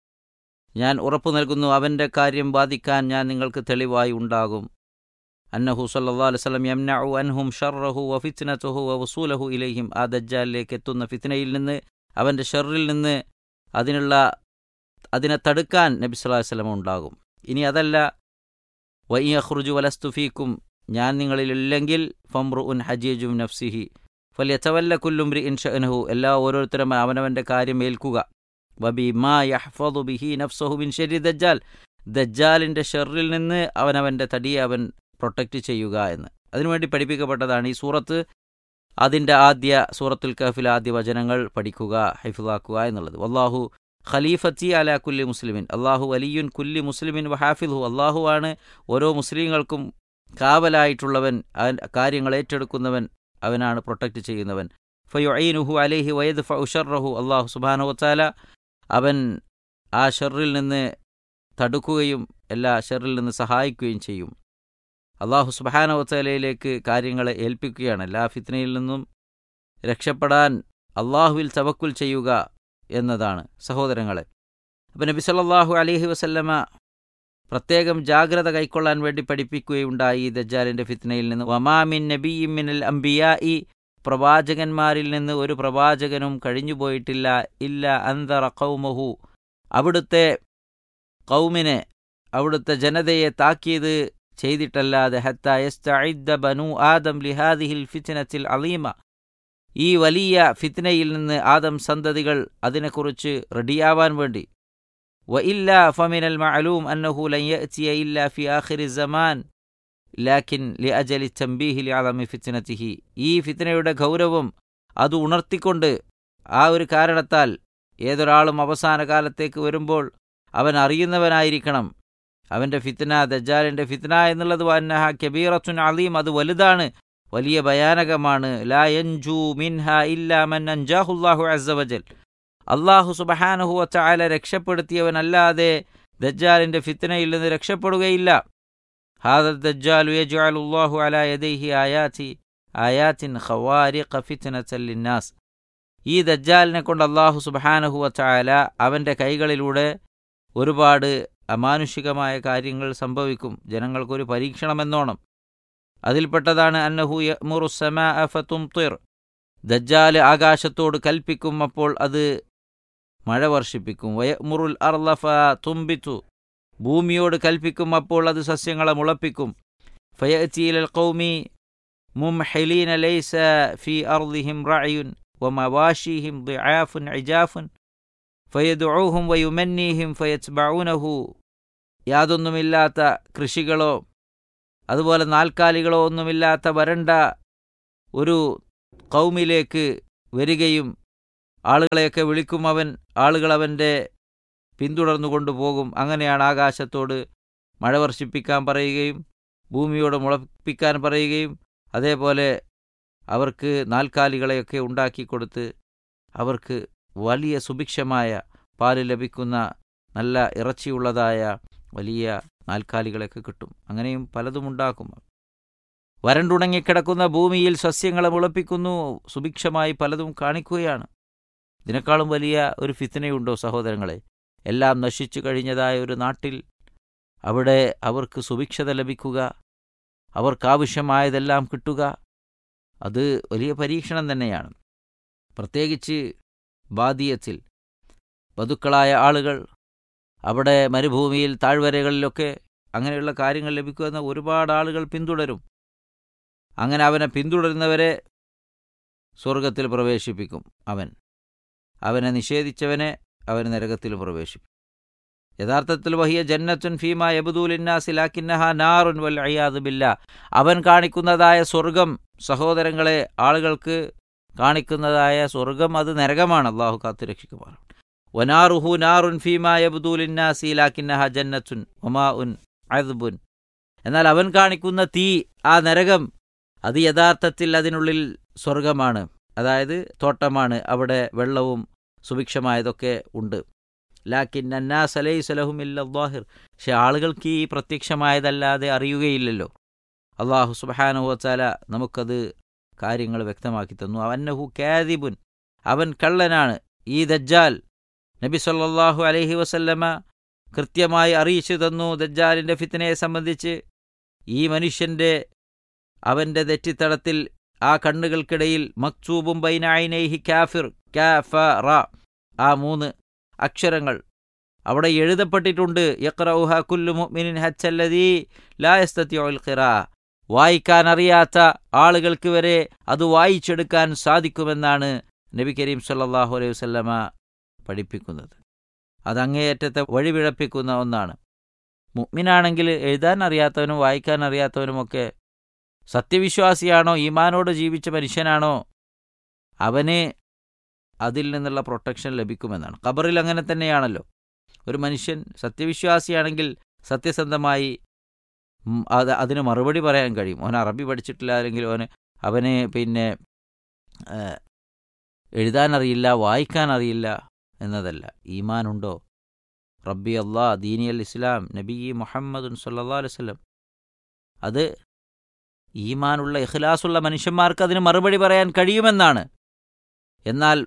ഞാൻ ഉറപ്പു നൽകുന്നു അവൻ്റെ കാര്യം ബാധിക്കാൻ ഞാൻ നിങ്ങൾക്ക് തെളിവായി ഉണ്ടാകും അന്നഹു സല്ലല്ലാഹു അലൈഹി വസല്ലം യംനഉ അൻഹും ഷർറഹു വ ഫിത്നതുഹു വ വസൂലഹു ഇലൈഹിം ആ ദജ്ജാലിലേക്ക് എത്തുന്ന ഫിത്നയിൽ നിന്ന് അവൻ്റെ ഷർറിൽ നിന്ന് അതിനുള്ള അതിനെ തടുക്കാൻ നബി സല്ലല്ലാഹു അലൈഹി വസല്ലം ഉണ്ടാകും ഇനി അതല്ല വയ്യഖ്റുജു വലസ്തുഫീക്കും ഞാൻ നിങ്ങളിലില്ലെങ്കിൽ ഫംറു ഉൻ ഹജീജും നഫ്സിഹി ഫല്യത്തവല്ല കുല്ലുംരി ഇൻഷഅനഹു എല്ലാ ഓരോരുത്തരും അവനവൻ്റെ കാര്യം ഏൽക്കുക വബി മാ യഹ്ഫദു ബിഹി നഫ്സഹു ബിൻ ഷരി ദജ്ജാൽ ദജ്ജാലിൻ്റെ ഷെറിൽ നിന്ന് അവനവൻ്റെ തടിയെ അവൻ പ്രൊട്ടക്റ്റ് ചെയ്യുക എന്ന് അതിനുവേണ്ടി പഠിപ്പിക്കപ്പെട്ടതാണ് ഈ സൂറത്ത് അതിൻ്റെ ആദ്യ സൂറത്തുൽ കഹഫിൽ ആദ്യ വചനങ്ങൾ പഠിക്കുക ഹൈഫിലാക്കുക എന്നുള്ളത് വല്ലാഹു ഖലീഫത്തി അല കുല്ലി മുസ്ലിമിൻ അള്ളാഹു അലിയുൻ കുല്ലി മുസ്ലിമിൻ വഹാഫിൽഹു അള്ളാഹു ആണ് ഓരോ മുസ്ലിങ്ങൾക്കും കാവലായിട്ടുള്ളവൻ അവൻ കാര്യങ്ങൾ ഏറ്റെടുക്കുന്നവൻ അവനാണ് പ്രൊട്ടക്റ്റ് ചെയ്യുന്നവൻ ഫയുഐനുഹു അലൈഹി വയദ് ഫുഷറഹു അള്ളാഹു സുബാനു വത്താല അവൻ ആ ഷെറിൽ നിന്ന് തടുക്കുകയും എല്ലാ ഷെറിൽ നിന്ന് സഹായിക്കുകയും ചെയ്യും അള്ളാഹു സുബാന വത്താലയിലേക്ക് കാര്യങ്ങളെ ഏൽപ്പിക്കുകയാണ് എല്ലാ ഫിത്നയിൽ നിന്നും രക്ഷപ്പെടാൻ അള്ളാഹുവിൽ തവക്കുൽ ചെയ്യുക എന്നതാണ് സഹോദരങ്ങളെ അപ്പം നബി സല്ലല്ലാഹു അലൈഹി വസല്ലമ പ്രത്യേകം ജാഗ്രത കൈക്കൊള്ളാൻ വേണ്ടി പഠിപ്പിക്കുകയുണ്ടായി ഈ ദജ്ജാലിന്റെ ഫിത്നയിൽ നിന്ന് വമാമിൻ നബിയും മിനൽ അംബിയായി പ്രവാചകന്മാരിൽ നിന്ന് ഒരു പ്രവാചകനും കഴിഞ്ഞുപോയിട്ടില്ല ഇല്ല അന്തറ കൗമഹു അവിടുത്തെ കൗമിനെ അവിടുത്തെ ജനതയെ താക്കീത് ചെയ്തിട്ടല്ലാതെ ഹത്ത യസ്തഇദ്ദ ബനു ആദം ലിഹാദിഹിൽ ഫിത്നത്തിൽ അലീമ ഈ വലിയ ഫിത്നയിൽ നിന്ന് ആദം സന്തതികൾ അതിനെക്കുറിച്ച് റെഡിയാവാൻ വേണ്ടി وإلا فمن المعلوم أنه لن يأتي إلا في آخر الزمان ലാക്കിൻ ലി അജലി തമ്പീഹി ലിയാളമി ഫിത്നത്തിഹി ഈ ഫിത്നയുടെ ഗൗരവം അത് ഉണർത്തിക്കൊണ്ട് ആ ഒരു കാരണത്താൽ ഏതൊരാളും അവസാന കാലത്തേക്ക് വരുമ്പോൾ അവൻ അറിയുന്നവനായിരിക്കണം അവൻ്റെ ഫിത്ന ദജ്ജാലിൻ്റെ ഫിത്ന എന്നുള്ളത് വന്നഹ കബീറത്തുൻ അലീം അത് വലുതാണ് വലിയ ഭയാനകമാണ് ലാ യൻജു മിൻഹ ഇല്ലാ മൻ അൻജാഹുല്ലാഹു അസ്സവജൽ അള്ളാഹു സുബഹാനഹുവ ചായാല രക്ഷപ്പെടുത്തിയവനല്ലാതെ ദജ്ജാലിന്റെ ഫിത്തനയിൽ നിന്ന് രക്ഷപ്പെടുകയില്ല ഹാദ ദജ്ജാലു യജ്അലു അല്ലാഹു അലാ യദൈഹി ആയാതി ആയാത്തിൻ ഖവാരിഖ ഫിത്നത്തൻ ലിന്നാസ് ഈ ദജ്ജാലിനെ കൊണ്ട് അള്ളാഹു സുബഹാനഹുവ ചായാല അവൻ്റെ കൈകളിലൂടെ ഒരുപാട് അമാനുഷികമായ കാര്യങ്ങൾ സംഭവിക്കും ജനങ്ങൾക്കൊരു പരീക്ഷണമെന്നോണം അതിൽപ്പെട്ടതാണ് അന്നഹു യമുറുസമാ ഫത്തുംതിർ ദജ്ജാൽ ആകാശത്തോട് കൽപ്പിക്കും അപ്പോൾ അത് മഴ വർഷിപ്പിക്കും വയമുറുൽ അർലഫ തുമ്പിത്തു ഭൂമിയോട് കൽപ്പിക്കും അപ്പോൾ അത് സസ്യങ്ങളെ മുളപ്പിക്കും ഫയഅ്തീലൽ ഖൗമി മുംഹിലീന ലൈസ ഫി അർദിഹിം റഅയുൻ വമവാശിഹിം ضعاഫുൻ ഇജാഫുൻ ഫയദുഊഹും വയുമന്നീഹിം ഫയത്ബഊനഹു യാതൊന്നുമില്ലാത്ത കൃഷികളോ അതുപോലെ നാൽക്കാലികളോ ഒന്നുമില്ലാത്ത വരണ്ട ഒരു കൗമിലേക്ക് വരികയും ആളുകളെയൊക്കെ വിളിക്കും അവൻ ആളുകൾ അവൻ്റെ പിന്തുടർന്നു കൊണ്ടുപോകും അങ്ങനെയാണ് ആകാശത്തോട് മഴ വർഷിപ്പിക്കാൻ പറയുകയും ഭൂമിയോട് മുളപ്പിക്കാൻ പറയുകയും അതേപോലെ അവർക്ക് നാൽക്കാലികളെയൊക്കെ ഉണ്ടാക്കി കൊടുത്ത് അവർക്ക് വലിയ സുഭിക്ഷമായ പാല് ലഭിക്കുന്ന നല്ല ഇറച്ചിയുള്ളതായ വലിയ നാൽക്കാലികളൊക്കെ കിട്ടും അങ്ങനെയും പലതും ഉണ്ടാക്കും വരണ്ടുണങ്ങിക്കിടക്കുന്ന ഭൂമിയിൽ സസ്യങ്ങളെ മുളപ്പിക്കുന്നു സുഭിക്ഷമായി പലതും കാണിക്കുകയാണ് ഇതിനേക്കാളും വലിയ ഒരു ഫിത്തനയുണ്ടോ സഹോദരങ്ങളെ എല്ലാം നശിച്ചു കഴിഞ്ഞതായ ഒരു നാട്ടിൽ അവിടെ അവർക്ക് സുഭിക്ഷത ലഭിക്കുക അവർക്കാവശ്യമായതെല്ലാം കിട്ടുക അത് വലിയ പരീക്ഷണം തന്നെയാണ് പ്രത്യേകിച്ച് ബാദിയത്തിൽ ബതുക്കളായ ആളുകൾ അവിടെ മരുഭൂമിയിൽ താഴ്വരകളിലൊക്കെ അങ്ങനെയുള്ള കാര്യങ്ങൾ ലഭിക്കുന്ന ഒരുപാട് ആളുകൾ പിന്തുടരും അങ്ങനെ അവനെ പിന്തുടരുന്നവരെ സ്വർഗത്തിൽ പ്രവേശിപ്പിക്കും അവൻ അവനെ നിഷേധിച്ചവനെ അവൻ നരകത്തിൽ പ്രവേശിപ്പിക്കും യഥാർത്ഥത്തിൽ വഹിയ ജന്നത്തുൻ ഫീമ യബുദൂലിന്നാസിലാക്കിന്നഹ നാറുൻ വൽ അയ്യാദ് ബില്ല അവൻ കാണിക്കുന്നതായ സ്വർഗം സഹോദരങ്ങളെ ആളുകൾക്ക് കാണിക്കുന്നതായ സ്വർഗം അത് നരകമാണ് അള്ളാഹു കാത്തു രക്ഷിക്കുമാറാണ് വനാറുഹു നാറുൻ ഫീമ യബുദൂലിന്നാസിലാക്കിന്നഹ ജന്നത്തുൻ ഒമാ ഉൻ അദ്ബുൻ എന്നാൽ അവൻ കാണിക്കുന്ന തീ ആ നരകം അത് യഥാർത്ഥത്തിൽ അതിനുള്ളിൽ സ്വർഗമാണ് അതായത് തോട്ടമാണ് അവിടെ വെള്ളവും സുഭിക്ഷമായതൊക്കെ ഉണ്ട് ലാക്കിൻ അന്നാസ് അലൈസലഹും ഇല്ലാഹിർ പക്ഷെ ആളുകൾക്ക് ഈ പ്രത്യക്ഷമായതല്ലാതെ അറിയുകയില്ലല്ലോ അള്ളാഹു സുബാനുഹോച്ചാല നമുക്കത് കാര്യങ്ങൾ വ്യക്തമാക്കി തന്നു അവന്നഹു കാദിബുൻ അവൻ കള്ളനാണ് ഈ ദജ്ജാൽ നബി സല്ലാഹു അലൈഹി വസല്ലമ കൃത്യമായി അറിയിച്ചു തന്നു ദജ്ജാലിൻ്റെ ഫിത്തിനയെ സംബന്ധിച്ച് ഈ മനുഷ്യൻ്റെ അവൻ്റെ തെറ്റിത്തടത്തിൽ ആ കണ്ണുകൾക്കിടയിൽ മക്സൂബും ബൈനായിനൈഹി കാഫിർ കാഫ റ ആ മൂന്ന് അക്ഷരങ്ങൾ അവിടെ എഴുതപ്പെട്ടിട്ടുണ്ട് യക്റൗഹ കുല്ലു മുഅ്മിനിൻ ഹച്ചല്ലദീ ലാ യസ്തതിഉൽ ഖിറാ വായിക്കാൻ അറിയാത്ത ആളുകൾക്ക് വരെ അത് വായിച്ചെടുക്കാൻ സാധിക്കുമെന്നാണ് നബി കരീം സല്ലല്ലാഹു അലൈഹി വസല്ലമ പഠിപ്പിക്കുന്നത് അത് അങ്ങേയറ്റത്തെ വഴിപിഴപ്പിക്കുന്ന ഒന്നാണ് മുഅ്മിനാണെങ്കിൽ എഴുതാൻ അറിയാത്തവനും വായിക്കാൻ അറിയാത്തവനുമൊക്കെ സത്യവിശ്വാസിയാണോ ഈമാനോട് ജീവിച്ച മനുഷ്യനാണോ അവന് അതിൽ നിന്നുള്ള പ്രൊട്ടക്ഷൻ ലഭിക്കുമെന്നാണ് ഖബറിൽ അങ്ങനെ തന്നെയാണല്ലോ ഒരു മനുഷ്യൻ സത്യവിശ്വാസിയാണെങ്കിൽ സത്യസന്ധമായി ഉം, അത് അതിന് മറുപടി പറയാൻ കഴിയും ഓൻ അറബി പഠിച്ചിട്ടില്ല അല്ലെങ്കിൽ ഓന് അവന് പിന്നെ ആ, എഴുതാനറിയില്ല വായിക്കാൻ അറിയില്ല എന്നതല്ല ഈമാനുണ്ടോ റബ്ബി അള്ളാ ദീനി അൽ ഇസ്ലാം നബി മുഹമ്മദുൻ സല്ലാ അലൈവല്ലം അത് ഈമാനുള്ള ഇഖ്ലാസുള്ള മനുഷ്യന്മാർക്ക് അതിന് മറുപടി പറയാൻ കഴിയുമെന്നാണ് എന്നാൽ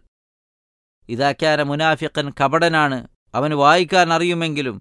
ഇതാക്കാന മുനാഫിഖൻ കപടനാണ് അവന് വായിക്കാൻ അറിയുമെങ്കിലും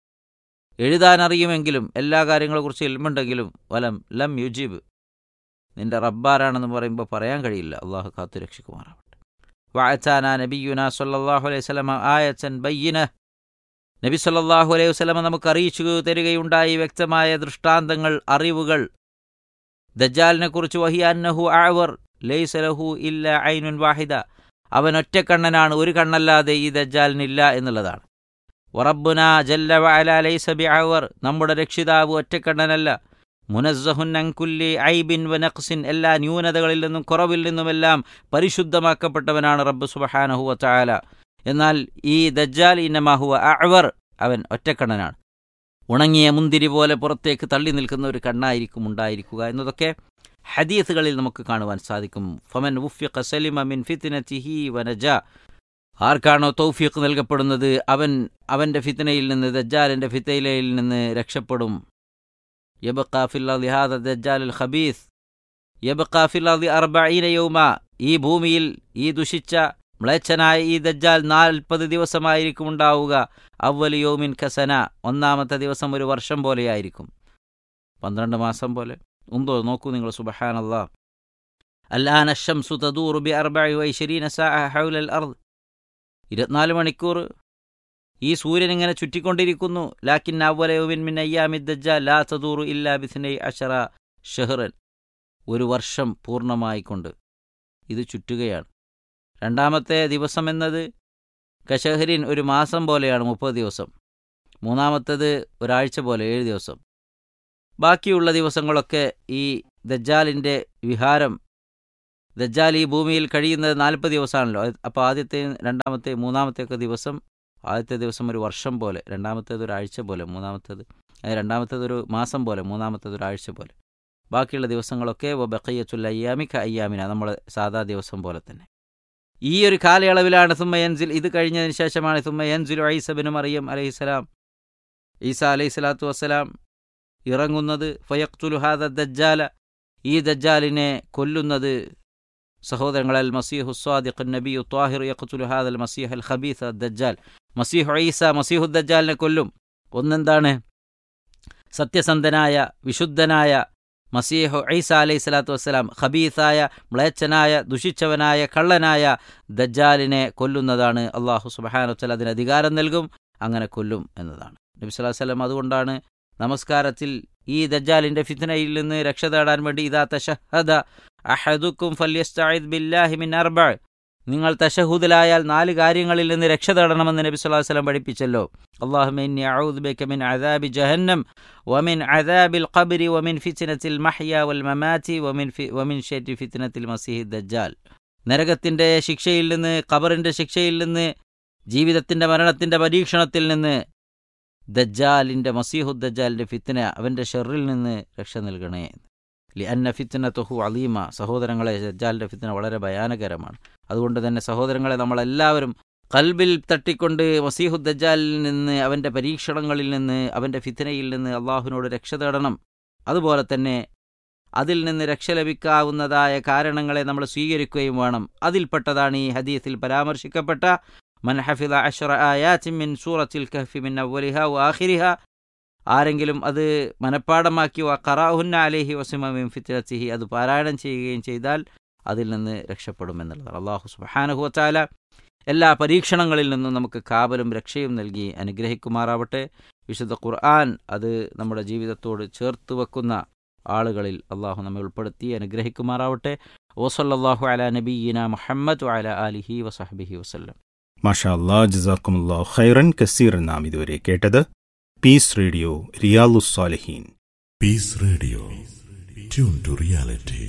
എഴുതാൻ അറിയുമെങ്കിലും എല്ലാ കാര്യങ്ങളെക്കുറിച്ച് ഇൽമുണ്ടെങ്കിലും വലം ലം യുജീബ് നിന്റെ റബ്ബാരാണെന്ന് പറയുമ്പോൾ പറയാൻ കഴിയില്ല അള്ളാഹു കാത്തു രക്ഷിക്കുമാറാവട്ടെ വായച്ചാന നബിയുന സല്ലാഹു അലൈഹി സ്വലമ ആയച്ചൻ ബയ്യന നബി സല്ലാഹു അലൈഹി വസ്ലമ നമുക്ക് അറിയിച്ചു തരികയുണ്ടായി വ്യക്തമായ ദൃഷ്ടാന്തങ്ങൾ അറിവുകൾ ദജ്ജാലിനെക്കുറിച്ച് വഹി അന്നഹു ആവർ ലൈസലഹു ഇല്ല ഐനുൻ വാഹിദ അവൻ ഒറ്റക്കണ്ണനാണ് ഒരു കണ്ണല്ലാതെ ഈ ദജ്ജാലിനില്ല എന്നുള്ളതാണ് വറബ്ബുന ജല്ല വഅല ലൈസ ബിഅവർ നമ്മുടെ രക്ഷിതാവ് ഒറ്റക്കണ്ണനല്ല മുനസ്സഹുൻ അൻകുല്ലി ഐബിൻ വനഖ്സിൻ എല്ലാ ന്യൂനതകളിൽ നിന്നും കുറവിൽ നിന്നുമെല്ലാം പരിശുദ്ധമാക്കപ്പെട്ടവനാണ് റബ്ബ് സുബ്ഹാനഹു വതആല എന്നാൽ ഈ ദജ്ജാൽ ഇന്നമാഹുവ അഅവർ അവൻ ഒറ്റക്കണ്ണനാണ് ഉണങ്ങിയ മുന്തിരി പോലെ പുറത്തേക്ക് തള്ളി നിൽക്കുന്ന ഒരു കണ്ണായിരിക്കും ഉണ്ടായിരിക്കുക എന്നതൊക്കെ ഹദീസുകളിൽ നമുക്ക് കാണുവാൻ സാധിക്കും ഫമൻ ഉഫ്യഖ സലിമ മിൻ ഫിത്നതിഹി വനജ ആർക്കാണോ തൗഫീഖ് നൽകപ്പെടുന്നത് അവൻ അവൻ്റെ ഫിത്തനയിൽ നിന്ന് ദജ്ജാലിൻ്റെ ഫിത്തയിലയിൽ നിന്ന് രക്ഷപ്പെടും യബഖാ ഫില്ലാദി ഹാദ ദജ്ജാലുൽ ഖബീസ് യബഖാ ഫില്ലാദി അർബഈന യൗമ ഈ ഭൂമിയിൽ ഈ ദുഷിച്ച മ്ലേച്ഛനായ ഈ ദജ്ജാൽ നാൽപ്പത് ദിവസമായിരിക്കും ഉണ്ടാവുക അവൽ യോമിൻ ഖസന ഒന്നാമത്തെ ദിവസം ഒരു വർഷം പോലെയായിരിക്കും പന്ത്രണ്ട് മാസം പോലെ ഉണ്ടോ നോക്കൂ നിങ്ങൾ സുബഹാനല്ലാ الآن الشمس تدور بأربع وعشرين ساعة حول الأرض ഇരുപത്തിനാല് മണിക്കൂർ ഈ സൂര്യൻ ഇങ്ങനെ ചുറ്റിക്കൊണ്ടിരിക്കുന്നു ലാക്കിൻ അവലയുവിൻ മിൻ അയ്യാമി ദജ്ജാ ലാ തദൂറു ഇല്ലാ ബിസ്നൈ അഷറ ഷഹ്റൻ ഒരു വർഷം പൂർണ്ണമായിക്കൊണ്ട് ഇത് ചുറ്റുകയാണ് രണ്ടാമത്തെ ദിവസം എന്നത് കഷഹരിൻ ഒരു മാസം പോലെയാണ് മുപ്പത് ദിവസം മൂന്നാമത്തേത് ഒരാഴ്ച പോലെ ഏഴ് ദിവസം ബാക്കിയുള്ള ദിവസങ്ങളൊക്കെ ഈ ദജ്ജാലിൻ്റെ വിഹാരം ദജ്ജാൽ ഈ ഭൂമിയിൽ കഴിയുന്നത് നാൽപ്പത് ദിവസമാണല്ലോ അപ്പോൾ ആദ്യത്തെ രണ്ടാമത്തെ മൂന്നാമത്തെയൊക്കെ ദിവസം ആദ്യത്തെ ദിവസം ഒരു വർഷം പോലെ രണ്ടാമത്തേത് ഒരാഴ്ച പോലെ മൂന്നാമത്തേത് അത് രണ്ടാമത്തേത് ഒരു മാസം പോലെ മൂന്നാമത്തേത് ഒരാഴ്ച പോലെ ബാക്കിയുള്ള ദിവസങ്ങളൊക്കെ ബക്കയ്യത്തുള്ള അയ്യാമിക്ക അയ്യാമിന നമ്മുടെ സാധാ ദിവസം പോലെ തന്നെ ഈ ഒരു കാലയളവിലാണ് സുമ്മയൻസിൽ ഇത് കഴിഞ്ഞതിന് ശേഷമാണ് സുമ്മയൻസിൽ ഐസബിന് മറിയം അലൈഹിസ്സലാം ഈസ അലൈഹി സ്വലാത്തു വസ്സലാം ഇറങ്ങുന്നത് ഫയക്തുലു ഹാദ ദജ്ജാല ഈ ദജ്ജാലിനെ കൊല്ലുന്നത് സഹോദരങ്ങൾ അൽ മസീഹു സ്വാദിഖ് നബി ത്വാഹിർ യഖ്തുലു ഹാദൽ മസീഹ് അൽ ഖബീസ് ദജ്ജാൽ മസീഹു ഈസ മസീഹു ദജ്ജാലിനെ കൊല്ലും ഒന്നെന്താണ് സത്യസന്ധനായ വിശുദ്ധനായ മസീഹു ഈസ അലൈഹി സ്വലാത്തു വസ്സലാം ഖബീസായ മ്ലേച്ഛനായ ദുഷിച്ചവനായ കള്ളനായ ദജ്ജാലിനെ കൊല്ലുന്നതാണ് അള്ളാഹു സുബഹാനുത്തല അതിന് അധികാരം നൽകും അങ്ങനെ കൊല്ലും എന്നതാണ് നബി സ്വലാഹു വസ്ലം അതുകൊണ്ടാണ് നമസ്കാരത്തിൽ ഈ ദജ്ജാലിന്റെ ഫിത്നയിൽ നിന്ന് രക്ഷ തേടാൻ വേണ്ടി ഇതാ തഷഹദ അഹദുക്കും ഫല്യസ്തഇദ് ബില്ലാഹി മിൻ അർബ നിങ്ങൾ തഷഹുദിലായാൽ നാല് കാര്യങ്ങളിൽ നിന്ന് രക്ഷ തേടണമെന്ന് നബി സ്വല്ലല്ലാഹു അലൈഹി വസല്ലം പഠിപ്പിച്ചല്ലോ അല്ലാഹുമ്മ ഇന്നി അഊദു ബിക മിൻ അദാബി ജഹന്നം വമിൻ അദാബിൽ ഖബ്രി വമിൻ ഫിത്നത്തിൽ മഹ്യ വൽ മമാതി വമിൻ ഫി വമിൻ ഷർരി ഫിത്നത്തിൽ മസീഹി ദജ്ജാൽ നരകത്തിന്റെ ശിക്ഷയിൽ നിന്ന് ഖബറിന്റെ ശിക്ഷയിൽ നിന്ന് ജീവിതത്തിന്റെ മരണത്തിന്റെ പരീക്ഷണത്തിൽ നിന്ന് ദജ്ജാലിന്റെ മസീഹു ദജ്ജാലിന്റെ ഫിത്ന അവന്റെ ഷെറിൽ നിന്ന് രക്ഷ നൽകണേ ലി അന്ന ഫിത്ന തൊഹു അലീമ സഹോദരങ്ങളെ ദജ്ജാലിന്റെ ഫിത്ന വളരെ ഭയാനകരമാണ് അതുകൊണ്ട് തന്നെ സഹോദരങ്ങളെ നമ്മളെല്ലാവരും കൽബിൽ തട്ടിക്കൊണ്ട് മസീഹു ദജ്ജാലിൽ നിന്ന് അവന്റെ പരീക്ഷണങ്ങളിൽ നിന്ന് അവന്റെ ഫിത്നയിൽ നിന്ന് അള്ളാഹുവിനോട് രക്ഷ തേടണം അതുപോലെ തന്നെ അതിൽ നിന്ന് രക്ഷ ലഭിക്കാവുന്നതായ കാരണങ്ങളെ നമ്മൾ സ്വീകരിക്കുകയും വേണം അതിൽപ്പെട്ടതാണ് ഈ ഹദീസിൽ പരാമർശിക്കപ്പെട്ട മൻ ഹഫിദ അഷ്റ ആയാത്തിൻ മിൻ സൂറത്തിൽ കഹ്ഫി മിൻ അവലിഹ ആഖിരിഹ ആരെങ്കിലും അത് മനഃപ്പാടമാക്കി ഖറാഹുന്ന അലേഹി വസിമിൻ ഫിത്രത്തിഹി അത് പാരായണം ചെയ്യുകയും ചെയ്താൽ അതിൽ നിന്ന് രക്ഷപ്പെടുമെന്നുള്ളതാണ് അള്ളാഹു സുബാനഹുവത്താല എല്ലാ പരീക്ഷണങ്ങളിൽ നിന്നും നമുക്ക് കാവലും രക്ഷയും നൽകി അനുഗ്രഹിക്കുമാറാവട്ടെ വിശുദ്ധ ഖുർആൻ അത് നമ്മുടെ ജീവിതത്തോട് ചേർത്ത് വെക്കുന്ന ആളുകളിൽ അള്ളാഹു നമ്മെ ഉൾപ്പെടുത്തി അനുഗ്രഹിക്കുമാറാവട്ടെ ഓസല്ലാഹു അല നബീന മുഹമ്മദ് അല അലിഹി വസഹബിഹി വസ്ല്ലം മാഷാ അല്ലാ ജസാക്കുമുല്ലാ ഖൈറൻ കസീർ നാം ഇതുവരെ കേട്ടത് പീസ് റേഡിയോ റിയാലുസ്സാലഹീൻ Peace Radio. Tune to reality.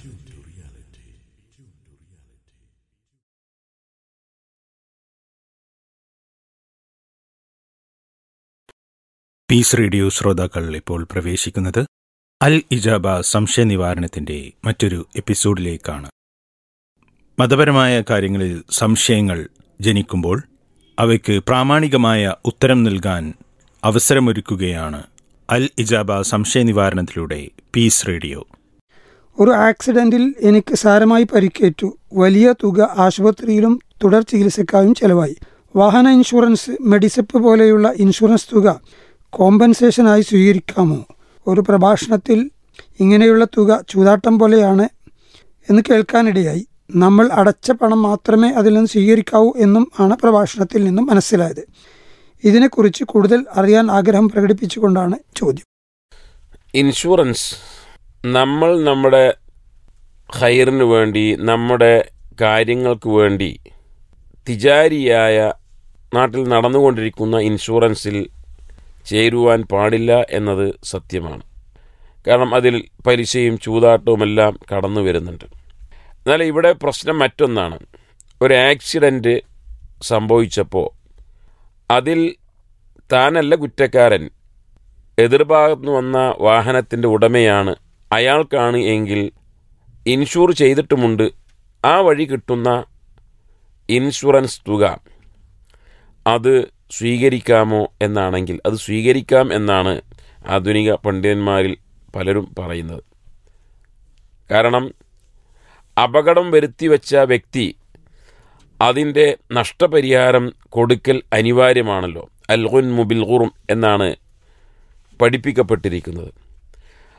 Peace radio ശ്രോതാക്കൾ ഇപ്പോൾ പ്രവേശിക്കുന്നത് അൽ ഇജാബ സംശയ നിവാരണത്തിന്റെ മറ്റൊരു എപ്പിസോഡിലേക്കാണ് മതപരമായ കാര്യങ്ങളിൽ സംശയങ്ങൾ ജനിക്കുമ്പോൾ അവയ്ക്ക് പ്രാമാണികമായ ഉത്തരം നൽകാൻ അവസരമൊരുക്കുകയാണ് അൽ ഇജാബ സംശയ നിവാരണത്തിലൂടെ പീസ് റേഡിയോ ഒരു ആക്സിഡന്റിൽ എനിക്ക് സാരമായി പരിക്കേറ്റു വലിയ തുക ആശുപത്രിയിലും തുടർ ചികിത്സക്കായും ചെലവായി വാഹന ഇൻഷുറൻസ് മെഡിസെപ്പ് പോലെയുള്ള ഇൻഷുറൻസ് തുക കോമ്പൻസേഷനായി സ്വീകരിക്കാമോ ഒരു പ്രഭാഷണത്തിൽ ഇങ്ങനെയുള്ള തുക ചൂതാട്ടം പോലെയാണ് എന്ന് കേൾക്കാനിടയായി നമ്മൾ അടച്ച പണം മാത്രമേ അതിൽ നിന്ന് സ്വീകരിക്കാവൂ എന്നും ആണ് പ്രഭാഷണത്തിൽ നിന്നും മനസ്സിലായത് ഇതിനെക്കുറിച്ച് കൂടുതൽ അറിയാൻ ആഗ്രഹം പ്രകടിപ്പിച്ചുകൊണ്ടാണ് ചോദ്യം ഇൻഷുറൻസ് നമ്മൾ നമ്മുടെ ഹൈറിന് വേണ്ടി നമ്മുടെ കാര്യങ്ങൾക്ക് വേണ്ടി തിജാരിയായ നാട്ടിൽ നടന്നുകൊണ്ടിരിക്കുന്ന ഇൻഷുറൻസിൽ ചേരുവാൻ പാടില്ല എന്നത് സത്യമാണ് കാരണം അതിൽ പലിശയും ചൂതാട്ടവുമെല്ലാം കടന്നു വരുന്നുണ്ട് എന്നാൽ ഇവിടെ പ്രശ്നം മറ്റൊന്നാണ് ഒരു ആക്സിഡൻറ്റ് സംഭവിച്ചപ്പോൾ അതിൽ താനല്ല കുറ്റക്കാരൻ എതിർഭാഗത്ത് നിന്ന് വന്ന വാഹനത്തിൻ്റെ ഉടമയാണ് അയാൾക്കാണ് എങ്കിൽ ഇൻഷൂർ ചെയ്തിട്ടുമുണ്ട് ആ വഴി കിട്ടുന്ന ഇൻഷുറൻസ് തുക അത് സ്വീകരിക്കാമോ എന്നാണെങ്കിൽ അത് സ്വീകരിക്കാം എന്നാണ് ആധുനിക പണ്ഡിതന്മാരിൽ പലരും പറയുന്നത് കാരണം അപകടം വരുത്തി വെച്ച വ്യക്തി അതിൻ്റെ നഷ്ടപരിഹാരം കൊടുക്കൽ അനിവാര്യമാണല്ലോ അൽഹുൻ മുബിൽ ഖുറും എന്നാണ് പഠിപ്പിക്കപ്പെട്ടിരിക്കുന്നത്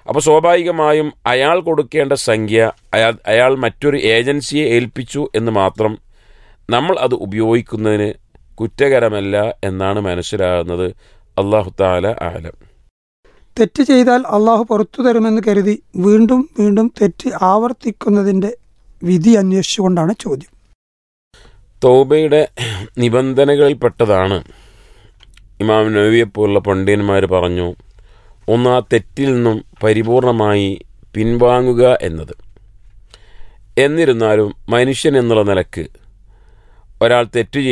അപ്പോൾ സ്വാഭാവികമായും അയാൾ കൊടുക്കേണ്ട സംഖ്യ അയാൾ അയാൾ മറ്റൊരു ഏജൻസിയെ ഏൽപ്പിച്ചു എന്ന് മാത്രം നമ്മൾ അത് ഉപയോഗിക്കുന്നതിന് കുറ്റകരമല്ല എന്നാണ് മനസ്സിലാകുന്നത് അള്ളാഹു താല ആലം തെറ്റ് ചെയ്താൽ അള്ളാഹു പുറത്തു തരുമെന്ന് കരുതി വീണ്ടും വീണ്ടും തെറ്റ് ആവർത്തിക്കുന്നതിൻ്റെ വിധി അന്വേഷിച്ചുകൊണ്ടാണ് ചോദ്യം തൗബയുടെ നിബന്ധനകളിൽപ്പെട്ടതാണ് ഇമാം നബിയെപ്പോലുള്ള പണ്ഡിതന്മാർ പറഞ്ഞു ഒന്ന് ആ തെറ്റിൽ നിന്നും പരിപൂർണമായി പിൻവാങ്ങുക എന്നത് എന്നിരുന്നാലും മനുഷ്യൻ എന്നുള്ള നിലക്ക് ഒരാൾ തെറ്റ്